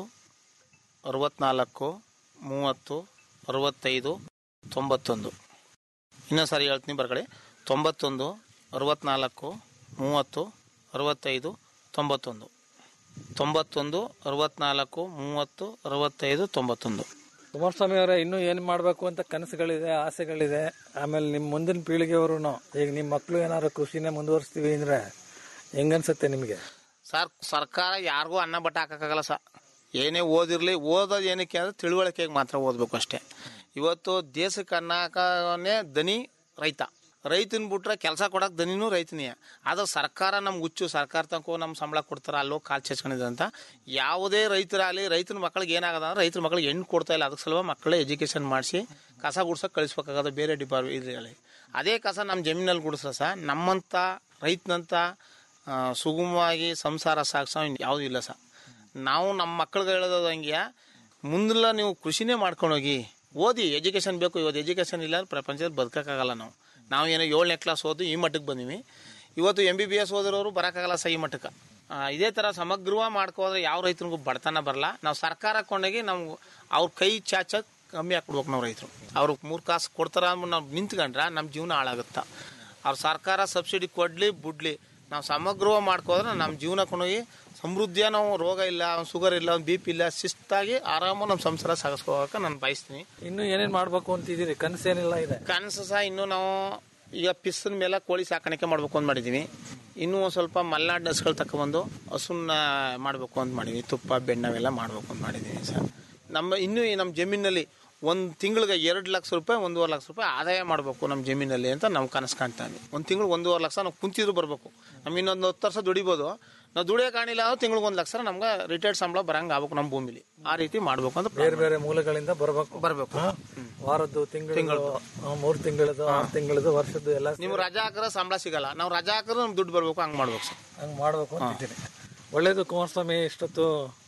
ಅರವತ್ನಾಲ್ಕು ಮೂವತ್ತು ಅರವತ್ತೈದು ತೊಂಬತ್ತೊಂದು ಇನ್ನೊಂದು ಸಾರಿ ಹೇಳ್ತೀನಿ ಬರ್ಕಡೆ ತೊಂಬತ್ತೊಂದು ಅರವತ್ನಾಲ್ಕು ಮೂವತ್ತು ಅರವತ್ತೈದು ತೊಂಬತ್ತೊಂದು ತೊಂಬತ್ತೊಂದು ಅರವತ್ನಾಲ್ಕು ಮೂವತ್ತು ಅರವತ್ತೈದು ತೊಂಬತ್ತೊಂದು ಕುಮಾರಸ್ವಾಮಿ ಅವರೇ ಇನ್ನೂ ಏನು ಮಾಡಬೇಕು ಅಂತ ಕನಸುಗಳಿದೆ ಆಸೆಗಳಿದೆ ಆಮೇಲೆ ನಿಮ್ಮ ಮುಂದಿನ ಪೀಳಿಗೆಯವರು ಈಗ ನಿಮ್ಮ ಮಕ್ಕಳು ಏನಾದ್ರು ಕೃಷಿನೇ ಮುಂದುವರಿಸ್ತೀವಿ ಅಂದರೆ ಹೆಂಗನ್ಸುತ್ತೆ ನಿಮಗೆ ಸರ್ ಸರ್ಕಾರ ಯಾರಿಗೂ ಅನ್ನ ಬಟ್ಟ ಹಾಕೋಕ್ಕಾಗಲ್ಲ ಸರ್ ಏನೇ ಓದಿರಲಿ ಓದೋದು ಏನಕ್ಕೆ ಅಂದರೆ ತಿಳುವಳಿಕೆಗೆ ಮಾತ್ರ ಓದಬೇಕು ಅಷ್ಟೇ ಇವತ್ತು ದೇಶಕ್ಕೆ ಅನ್ನ ಹಾಕೋನೇ ದನಿ ರೈತ ರೈತನ ಬಿಟ್ರೆ ಕೆಲಸ ಕೊಡೋಕೆ ದನಿನೂ ರೈತನೇ ಆದ್ರೆ ಸರ್ಕಾರ ನಮ್ಗೆ ಹುಚ್ಚು ಸರ್ಕಾರ ತನಕ ನಮ್ಮ ಸಂಬಳ ಕೊಡ್ತಾರೆ ಅಲ್ಲೋ ಕಾಲು ಚಚ್ಕೊಂಡಿದೆ ಅಂತ ಯಾವುದೇ ರೈತರಾಗಲಿ ರೈತನ ಮಕ್ಕಳಿಗೆ ಏನಾಗದ ಅಂದ್ರೆ ರೈತರ ಮಕ್ಕಳಿಗೆ ಹೆಣ್ಣು ಕೊಡ್ತಾ ಇಲ್ಲ ಅದಕ್ಕೆ ಸಲುವ ಮಕ್ಕಳೇ ಎಜುಕೇಷನ್ ಮಾಡಿಸಿ ಕಸ ಗುಡ್ಸೋಕೆ ಕಳಿಸ್ಬೇಕಾಗದ ಬೇರೆ ಡಿಪಾರ್ಟ್ಮೆಂಟ್ ಇದರಲ್ಲಿ ಅದೇ ಕಸ ನಮ್ಮ ಜಮೀನಲ್ಲಿ ಗುಡಿಸ್ರ ಸಹ ನಮ್ಮಂಥ ರೈತನಂಥ ಆ, ಸುಗಮವಾಗಿ ಸಂಸಾರ ಸಾಗಿಸೋ ಯಾವುದೂ ಇಲ್ಲ ಸರ್ ನಾವು ನಮ್ಮ ಮಕ್ಕಳಿಗೆ ಹೇಳೋದು ಹಂಗೆ ಮುಂದೆಲ್ಲ ನೀವು ಕೃಷಿನೇ ಮಾಡ್ಕೊಂಡು ಹೋಗಿ ಓದಿ ಎಜುಕೇಷನ್ ಬೇಕು ಇವತ್ತು ಎಜುಕೇಷನ್ ಇಲ್ಲ ಅಂದ್ರೆ ಪ್ರಪಂಚದಲ್ಲಿ ಬದುಕೋಕ್ಕಾಗಲ್ಲ ನಾವು ನಾವು ಏನೋ ಏಳನೇ ಕ್ಲಾಸ್ ಓದಿ ಈ ಮಟ್ಟಕ್ಕೆ ಬಂದೀವಿ ಇವತ್ತು ಎಮ್ ಬಿ ಬಿ ಎಸ್ ಓದಿರೋರು ಬರೋಕ್ಕಾಗಲ್ಲ ಸಹ ಈ ಮಟ್ಟಕ್ಕೆ ಆ, ಇದೇ ಥರ ಸಮಗ್ರವಾಗಿ ಮಾಡ್ಕೋದ್ರೆ ಯಾವ ರೈತನಿಗೂ ಬಡತನ ಬರಲ್ಲ ನಾವು ಸರ್ಕಾರ ಕೊಂಡೋಗಿ ನಾವು ಅವ್ರ ಕೈ ಚಾಚ ಕಮ್ಮಿ ಹಾಕ್ಬಿಡ್ಬೇಕು ನಾವು ರೈತರು ಅವ್ರಿಗೆ ಮೂರು ಕಾಸು ಕೊಡ್ತಾರ ಅಂದ್ಬಿಟ್ಟು ನಾವು ನಿಂತ್ಕೊಂಡ್ರೆ ನಮ್ಮ ಜೀವನ ಹಾಳಾಗುತ್ತೆ ಅವ್ರ ಸರ್ಕಾರ ಸಬ್ಸಿಡಿ ಕೊಡಲಿ ಬಿಡ್ಲಿ ನಾವು ಸಮಗ್ರವಾಗಿ ಮಾಡ್ಕೋದ್ರೆ ನಮ್ಮ ಜೀವನ ಕೊಂಡೋಗಿ ಸಮೃದ್ಧಿಯ ನಾವು ರೋಗ ಇಲ್ಲ ಶುಗರ್ ಇಲ್ಲ ಬಿ ಪಿ ಇಲ್ಲ ಶಿಸ್ತಾಗಿ ಆರಾಮಾಗಿ ನಮ್ಮ ಸಂಸಾರ ಸಾಗಿಸ್ಕೋಬೇಕು ನಾನು ಬಯಸ್ತೀನಿ ಇನ್ನೂ ಏನೇನು ಮಾಡಬೇಕು ಅಂತಿದ್ದೀರಿ ಕನಸೇನಿಲ್ಲ ಇದೆ ಕನಸು ಸಹ ಇನ್ನೂ ನಾವು ಈಗ ಪಿಸ್ಸಿನ ಮೇಲೆ ಕೋಳಿ ಸಾಕಾಣಿಕೆ ಮಾಡಬೇಕು ಅಂತ ಮಾಡಿದ್ದೀವಿ ಇನ್ನೂ ಒಂದು ಸ್ವಲ್ಪ ಮಲೆನಾಡು ಹಸುಗಳು ತಗೊಬಂದು ಹಸುನ ಮಾಡಬೇಕು ಅಂತ ಮಾಡಿದ್ವಿ ತುಪ್ಪ ಬೆಣ್ಣವೆಲ್ಲ ಮಾಡಬೇಕು ಅಂತ ಮಾಡಿದ್ದೀವಿ ಸರ್ ನಮ್ಮ ಇನ್ನೂ ಈ ನಮ್ಮ ಜಮೀನಲ್ಲಿ ಒಂದು ತಿಂಗಳಿಗೆ ಎರಡು ಲಕ್ಷ ರೂಪಾಯಿ ಒಂದೂವರೆ ಲಕ್ಷ ರೂಪಾಯಿ ಆದಾಯ ಮಾಡಬೇಕು ನಮ್ಮ ಜಮೀನಲ್ಲಿ ಅಂತ ನಾವು ಕನಸು ಕಾಣ್ತಾವೆ ಒಂದು ತಿಂಗಳು ಒಂದೂವರೆ ಲಕ್ಷ ನಾವು ಕುಂತಿದ್ರು ಬರಬೇಕು ನಮ್ಗೆ ಇನ್ನೊಂದು ಹತ್ತು ವರ್ಷ ದುಡಿಬೋದು ನಾವು ದುಡಿಯೋ ಕಾಣಿಲ್ಲ ಅಂದ್ರೆ ತಿಂಗಳಿಗೆ ಒಂದು ಲಕ್ಷ ನಮ್ಗೆ ರಿಟೈರ್ಡ್ ಸಂಬಳ ಬರಂಗೆ ಆಗ್ಬೇಕು ನಮ್ಮ ಭೂಮಿಲಿ ಆ ರೀತಿ ಮಾಡಬೇಕು ಅಂತ ಬೇರೆ ಬೇರೆ ಮೂಲಗಳಿಂದ ಬರಬೇಕು ಬರಬೇಕು ವಾರದ್ದು ತಿಂಗಳು ಮೂರು ತಿಂಗಳದು ಆರು ತಿಂಗಳದು ವರ್ಷದ್ದು ಎಲ್ಲ ನೀವು ರಜಾ ಹಾಕಿದ್ರೆ ಸಂಬಳ ಸಿಗಲ್ಲ ನಾವು ರಜಾ ಹಾಕಿದ್ರೆ ನಮ್ಗೆ ದುಡ್ಡು ಬರಬೇಕು ಹಂಗೆ ಮಾಡ್ಬೇಕು ಸರ್ ಹಂಗೆ ಮಾಡಬೇಕು ಅಂತಿದ್ದೀನಿ ಒಳ್ಳೇದು ಕುಮಾರಸ್ವಾಮಿ ಇಷ್ಟೊತ್ತು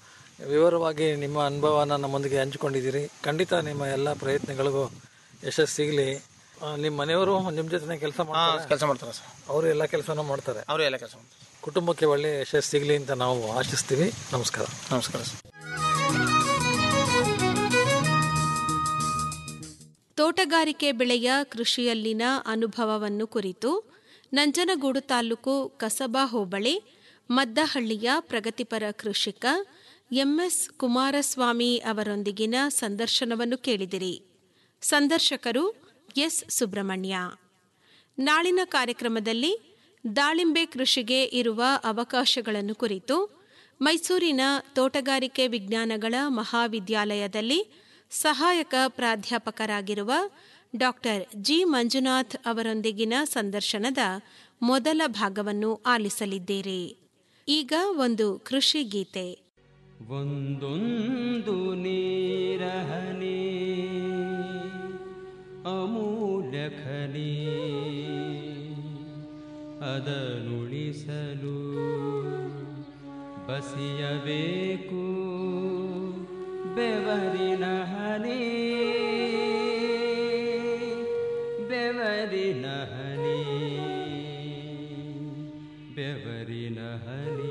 ವಿವರವಾಗಿ ನಿಮ್ಮ ಅನುಭವನ ನಮ್ಮೊಂದಿಗೆ ಹಂಚಿಕೊಂಡಿದ್ದೀರಿ ಖಂಡಿತ ನಿಮ್ಮ ಎಲ್ಲ ಪ್ರಯತ್ನಗಳಿಗೂ ಯಶಸ್ಸು ಸಿಗಲಿ ನಿಮ್ಮ ಮನೆಯವರು ನಿಮ್ಮ ಜೊತೆ ಕೆಲಸ ಮಾಡ್ತಾರೆ ಕೆಲಸ ಮಾಡ್ತಾರೆ ಸರ್ ಅವರು ಎಲ್ಲ ಕೆಲಸನೂ ಮಾಡ್ತಾರೆ ಅವರು ಎಲ್ಲ ಕೆಲಸ ಮಾಡ್ತಾರೆ ಕುಟುಂಬಕ್ಕೆ ಒಳ್ಳೆ ಯಶಸ್ಸು ಸಿಗಲಿ ಅಂತ ನಾವು ಆಶಿಸ್ತೀವಿ ನಮಸ್ಕಾರ ನಮಸ್ಕಾರ ಸರ್ ತೋಟಗಾರಿಕೆ ಬೆಳೆಯ ಕೃಷಿಯಲ್ಲಿನ ಅನುಭವವನ್ನು ಕುರಿತು ನಂಜನಗೂಡು ತಾಲೂಕು ಕಸಬಾ ಹೋಬಳಿ ಮದ್ದಹಳ್ಳಿಯ ಪ್ರಗತಿಪರ ಕೃಷಿಕ ಎಂಎಸ್ ಕುಮಾರಸ್ವಾಮಿ ಅವರೊಂದಿಗಿನ ಸಂದರ್ಶನವನ್ನು ಕೇಳಿದಿರಿ ಸಂದರ್ಶಕರು ಎಸ್ ಸುಬ್ರಹ್ಮಣ್ಯ ನಾಳಿನ ಕಾರ್ಯಕ್ರಮದಲ್ಲಿ ದಾಳಿಂಬೆ ಕೃಷಿಗೆ ಇರುವ ಅವಕಾಶಗಳನ್ನು ಕುರಿತು ಮೈಸೂರಿನ ತೋಟಗಾರಿಕೆ ವಿಜ್ಞಾನಗಳ ಮಹಾವಿದ್ಯಾಲಯದಲ್ಲಿ ಸಹಾಯಕ ಪ್ರಾಧ್ಯಾಪಕರಾಗಿರುವ ಡಾಕ್ಟರ್ ಜಿ ಮಂಜುನಾಥ್ ಅವರೊಂದಿಗಿನ ಸಂದರ್ಶನದ ಮೊದಲ ಭಾಗವನ್ನು ಆಲಿಸಲಿದ್ದೀರಿ ಈಗ ಒಂದು ಕೃಷಿ ಗೀತೆ ಒಂದೊಂದು ನೀರಹನಿ ಅಮೂಲ್ಯ ಖನಿ ಅದನುಳಿಸಲು ಬಸಿಯಬೇಕು ಬೆವರಿನ ಹನಿ ಬೆವರಿನ ಹನಿ ಬೆವರಿನ ಹನಿ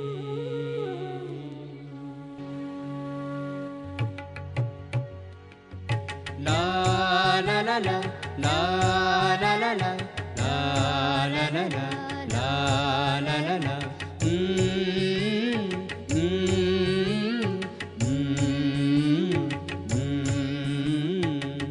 La la la la la la la la la la la la la la la la Mm, mm, mm, mm.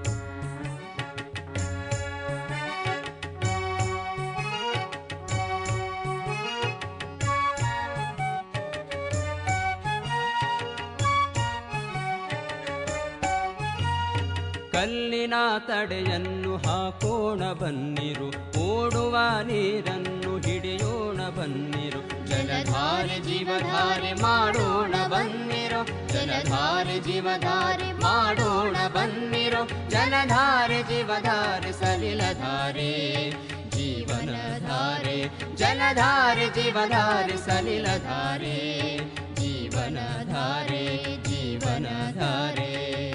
ಕಲ್ಲಿನ ತಡೆಯನ್ನು ಹಾಕೋಣ ಬನ್ನಿರು ಓಡುವ ನೀರನ್ನು ಹಿಡಿಯೋಣ ಬನ್ನಿರು ಜಲಧಾರೆ ಜೀವಧಾರೆ ಮಾಡೋಣ ಬನ್ನಿರು ಜಲಧಾರೆ ಜೀವಧಾರೆ ಮಾಡೋಣ ಬನ್ನಿರು ಜಲಧಾರೆ ಜೀವಧಾರೆ ಸಲಿಲಧಾರೆ ಜೀವನಧಾರೆ ಜಲಧಾರೆ ಜೀವಧಾರೆ ಸಲಿಲಧಾರೆ ಜೀವನಧಾರೆ ಜೀವನಧಾರೆ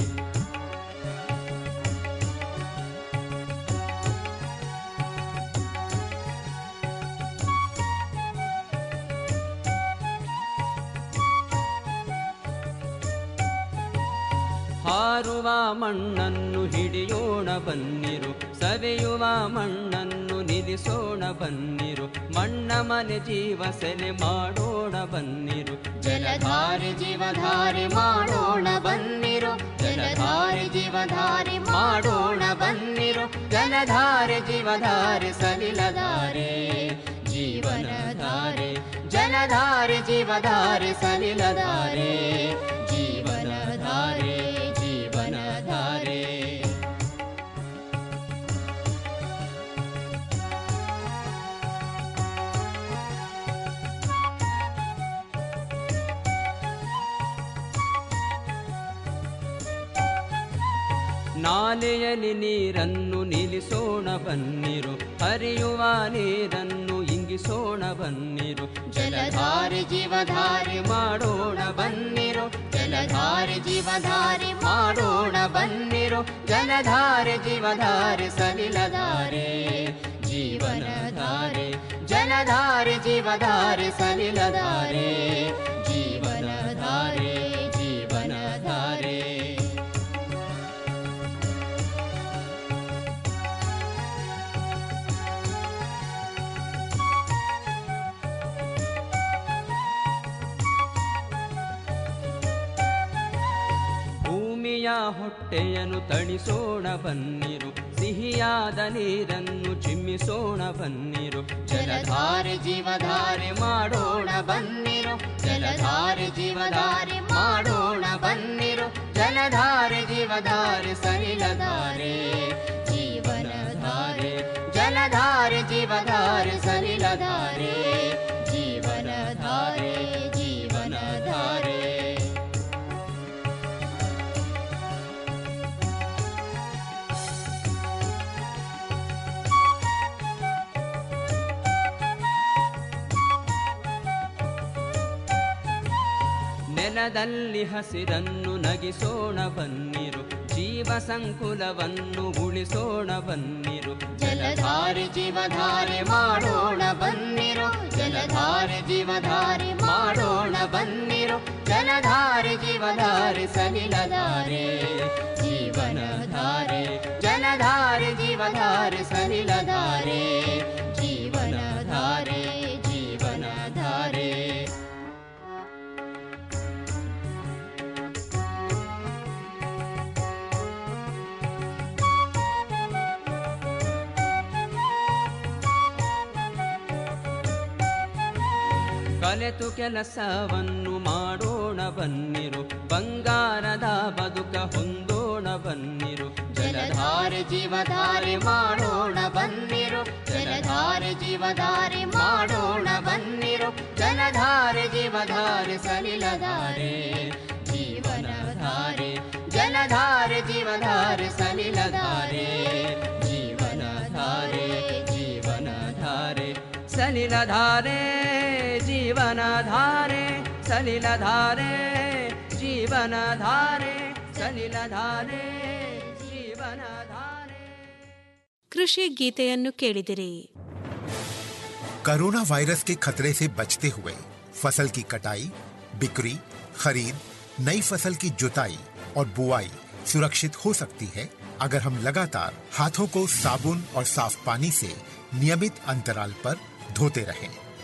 ಹಾರುವ ಮಣ್ಣನ್ನು ಹಿಡಿಯೋಣ ಬನ್ನಿರು ಸವೆಯುವ ಮಣ್ಣನ್ನು ನಿಲ್ಲಿಸೋಣ ಬನ್ನಿರು ಮಣ್ಣ ಮನೆ ಜೀವ ಸೆಲೆ ಮಾಡೋಣ ಬನ್ನಿರು ಜಲಧಾರೆ ಜೀವಧಾರೆ ಮಾಡೋಣ ಬನ್ನಿರು ಜಲಧಾರೆ ಜೀವಧಾರೆ ಮಾಡೋಣ ಬನ್ನಿರು ಜಲಧಾರೆ ಜೀವಧಾರೆ ಸಲಿಲಧಾರೆ ಜೀವನಧಾರೆ ಜಲಧಾರೆ ಜೀವಧಾರೆ ಸಲಿಲಧಾರೆ ಜೀವನಧಾರೆ ಜೀವನಧಾರೆ ನಾಲೆಯಲ್ಲಿ ನೀರನ್ನು ನಿಲ್ಲಿಸೋಣ ಬನ್ನಿರು ಹರಿಯುವ ನೀರನ್ನು ಇಂಗಿಸೋಣ ಬನ್ನಿರು ಜಲಧಾರೆ ಜೀವಧಾರೆ ಮಾಡೋಣ ಬನ್ನಿರು ಜಲಧಾರೆ ಜೀವಧಾರೆ ಮಾಡೋಣ ಬನ್ನಿರು ಜಲಧಾರೆ ಜೀವಧಾರೆ ಸಲಿಲಧಾರೆ ಜೀವನಧಾರೆ ಜಲಧಾರೆ ಜೀವಧಾರೆ ಸಲಿಲಧಾರೆ ಜೀವನಧಾರೆ ಜೀವನಧಾರೆ ಭೂಮಿಯ ಹೊಟ್ಟೆಯನ್ನು ತಣಿಸೋಣ ಬನ್ನಿರು ಸಿಹಿಯಾದ ನೀರನ್ನು ಚಿಮ್ಮಿಸೋಣ ಬನ್ನಿರು ಜಲಧಾರೆ ಜೀವಧಾರೆ ಮಾಡೋಣ ಬನ್ನಿರು ಜಲಧಾರೆ ಜೀವಧಾರೆ ಮಾಡೋಣ ಬನ್ನಿರು ಜಲಧಾರೆ ಜೀವಧಾರೆ ಸಲಿಲಧಾರೆ ಜೀವನಧಾರೆ ಜಲಧಾರೆ ಜೀವಧಾರೆ ಸಲಿಲಧಾರೆ ಜೀವನಧಾರೆ ಜೀವನಧಾರೆ ನೆಲದಲ್ಲಿ ಹಸಿರನ್ನು ನಗಿಸೋಣ ಬನ್ನಿರು ಜೀವ ಸಂಕುಲವನ್ನು ಉಳಿಸೋಣ ಬನ್ನಿರು ಜಲಧಾರೆ ಜೀವಧಾರೆ ಮಾಡೋಣ ಬನ್ನಿರು ಜಲಧಾರೆ ಜೀವಧಾರೆ ಮಾಡೋಣ ಬನ್ನಿರು ಜಲಧಾರೆ ಜೀವಧಾರೆ ಸಲಿಲಧಾರೆ ಜೀವನಧಾರೆ ಜಲಧಾರೆ ಜೀವಧಾರೆ ಸಲಿಲಧಾರೆ ಜೀವನಧಾರೆ ಜೀವನಧಾರೆ ಕಲೆತು ಕೆಲಸವನ್ನು ಮಾಡೋಣ ಬನ್ನಿರು ಬಂಗಾರದ ಬದುಕ ಹೊಂದೋಣ ಬನ್ನಿರು ಜಲಧಾರೆ ಜೀವಧಾರೆ ಮಾಡೋಣ ಬನ್ನಿರು ಜಲಧಾರೆ ಜೀವಧಾರೆ ಮಾಡೋಣ ಬನ್ನಿರು ಜಲಧಾರೆ ಜೀವಧಾರೆ ಸಲಿಲಧಾರೆ ಜೀವನಧಾರೆ ಜಲಧಾರೆ ಜೀವಧಾರೆ ಸಲಿಲಧಾರೆ ಜೀವನಧಾರೆ ಜೀವನಧಾರೆ ಸಲಿಲಧಾರೆ ಜೀವನಧಾರೆ ಸಲಿಲಧಾರೆ ಜೀವನಧಾರೆ ಸಲಿಲಧಾರೆ ಜೀವನಧಾರೆ ಕೃಷಿ ಗೀತೆಯನ್ನು ಕೇಳಿದಿರಿ कोरोना वायरस के खतरे से बचते हुए फसल की कटाई बिक्री खरीद नई फसल की जुताई और बुआई सुरक्षित हो सकती है अगर हम लगातार हाथों को साबुन और साफ पानी से नियमित अंतराल पर धोते रहें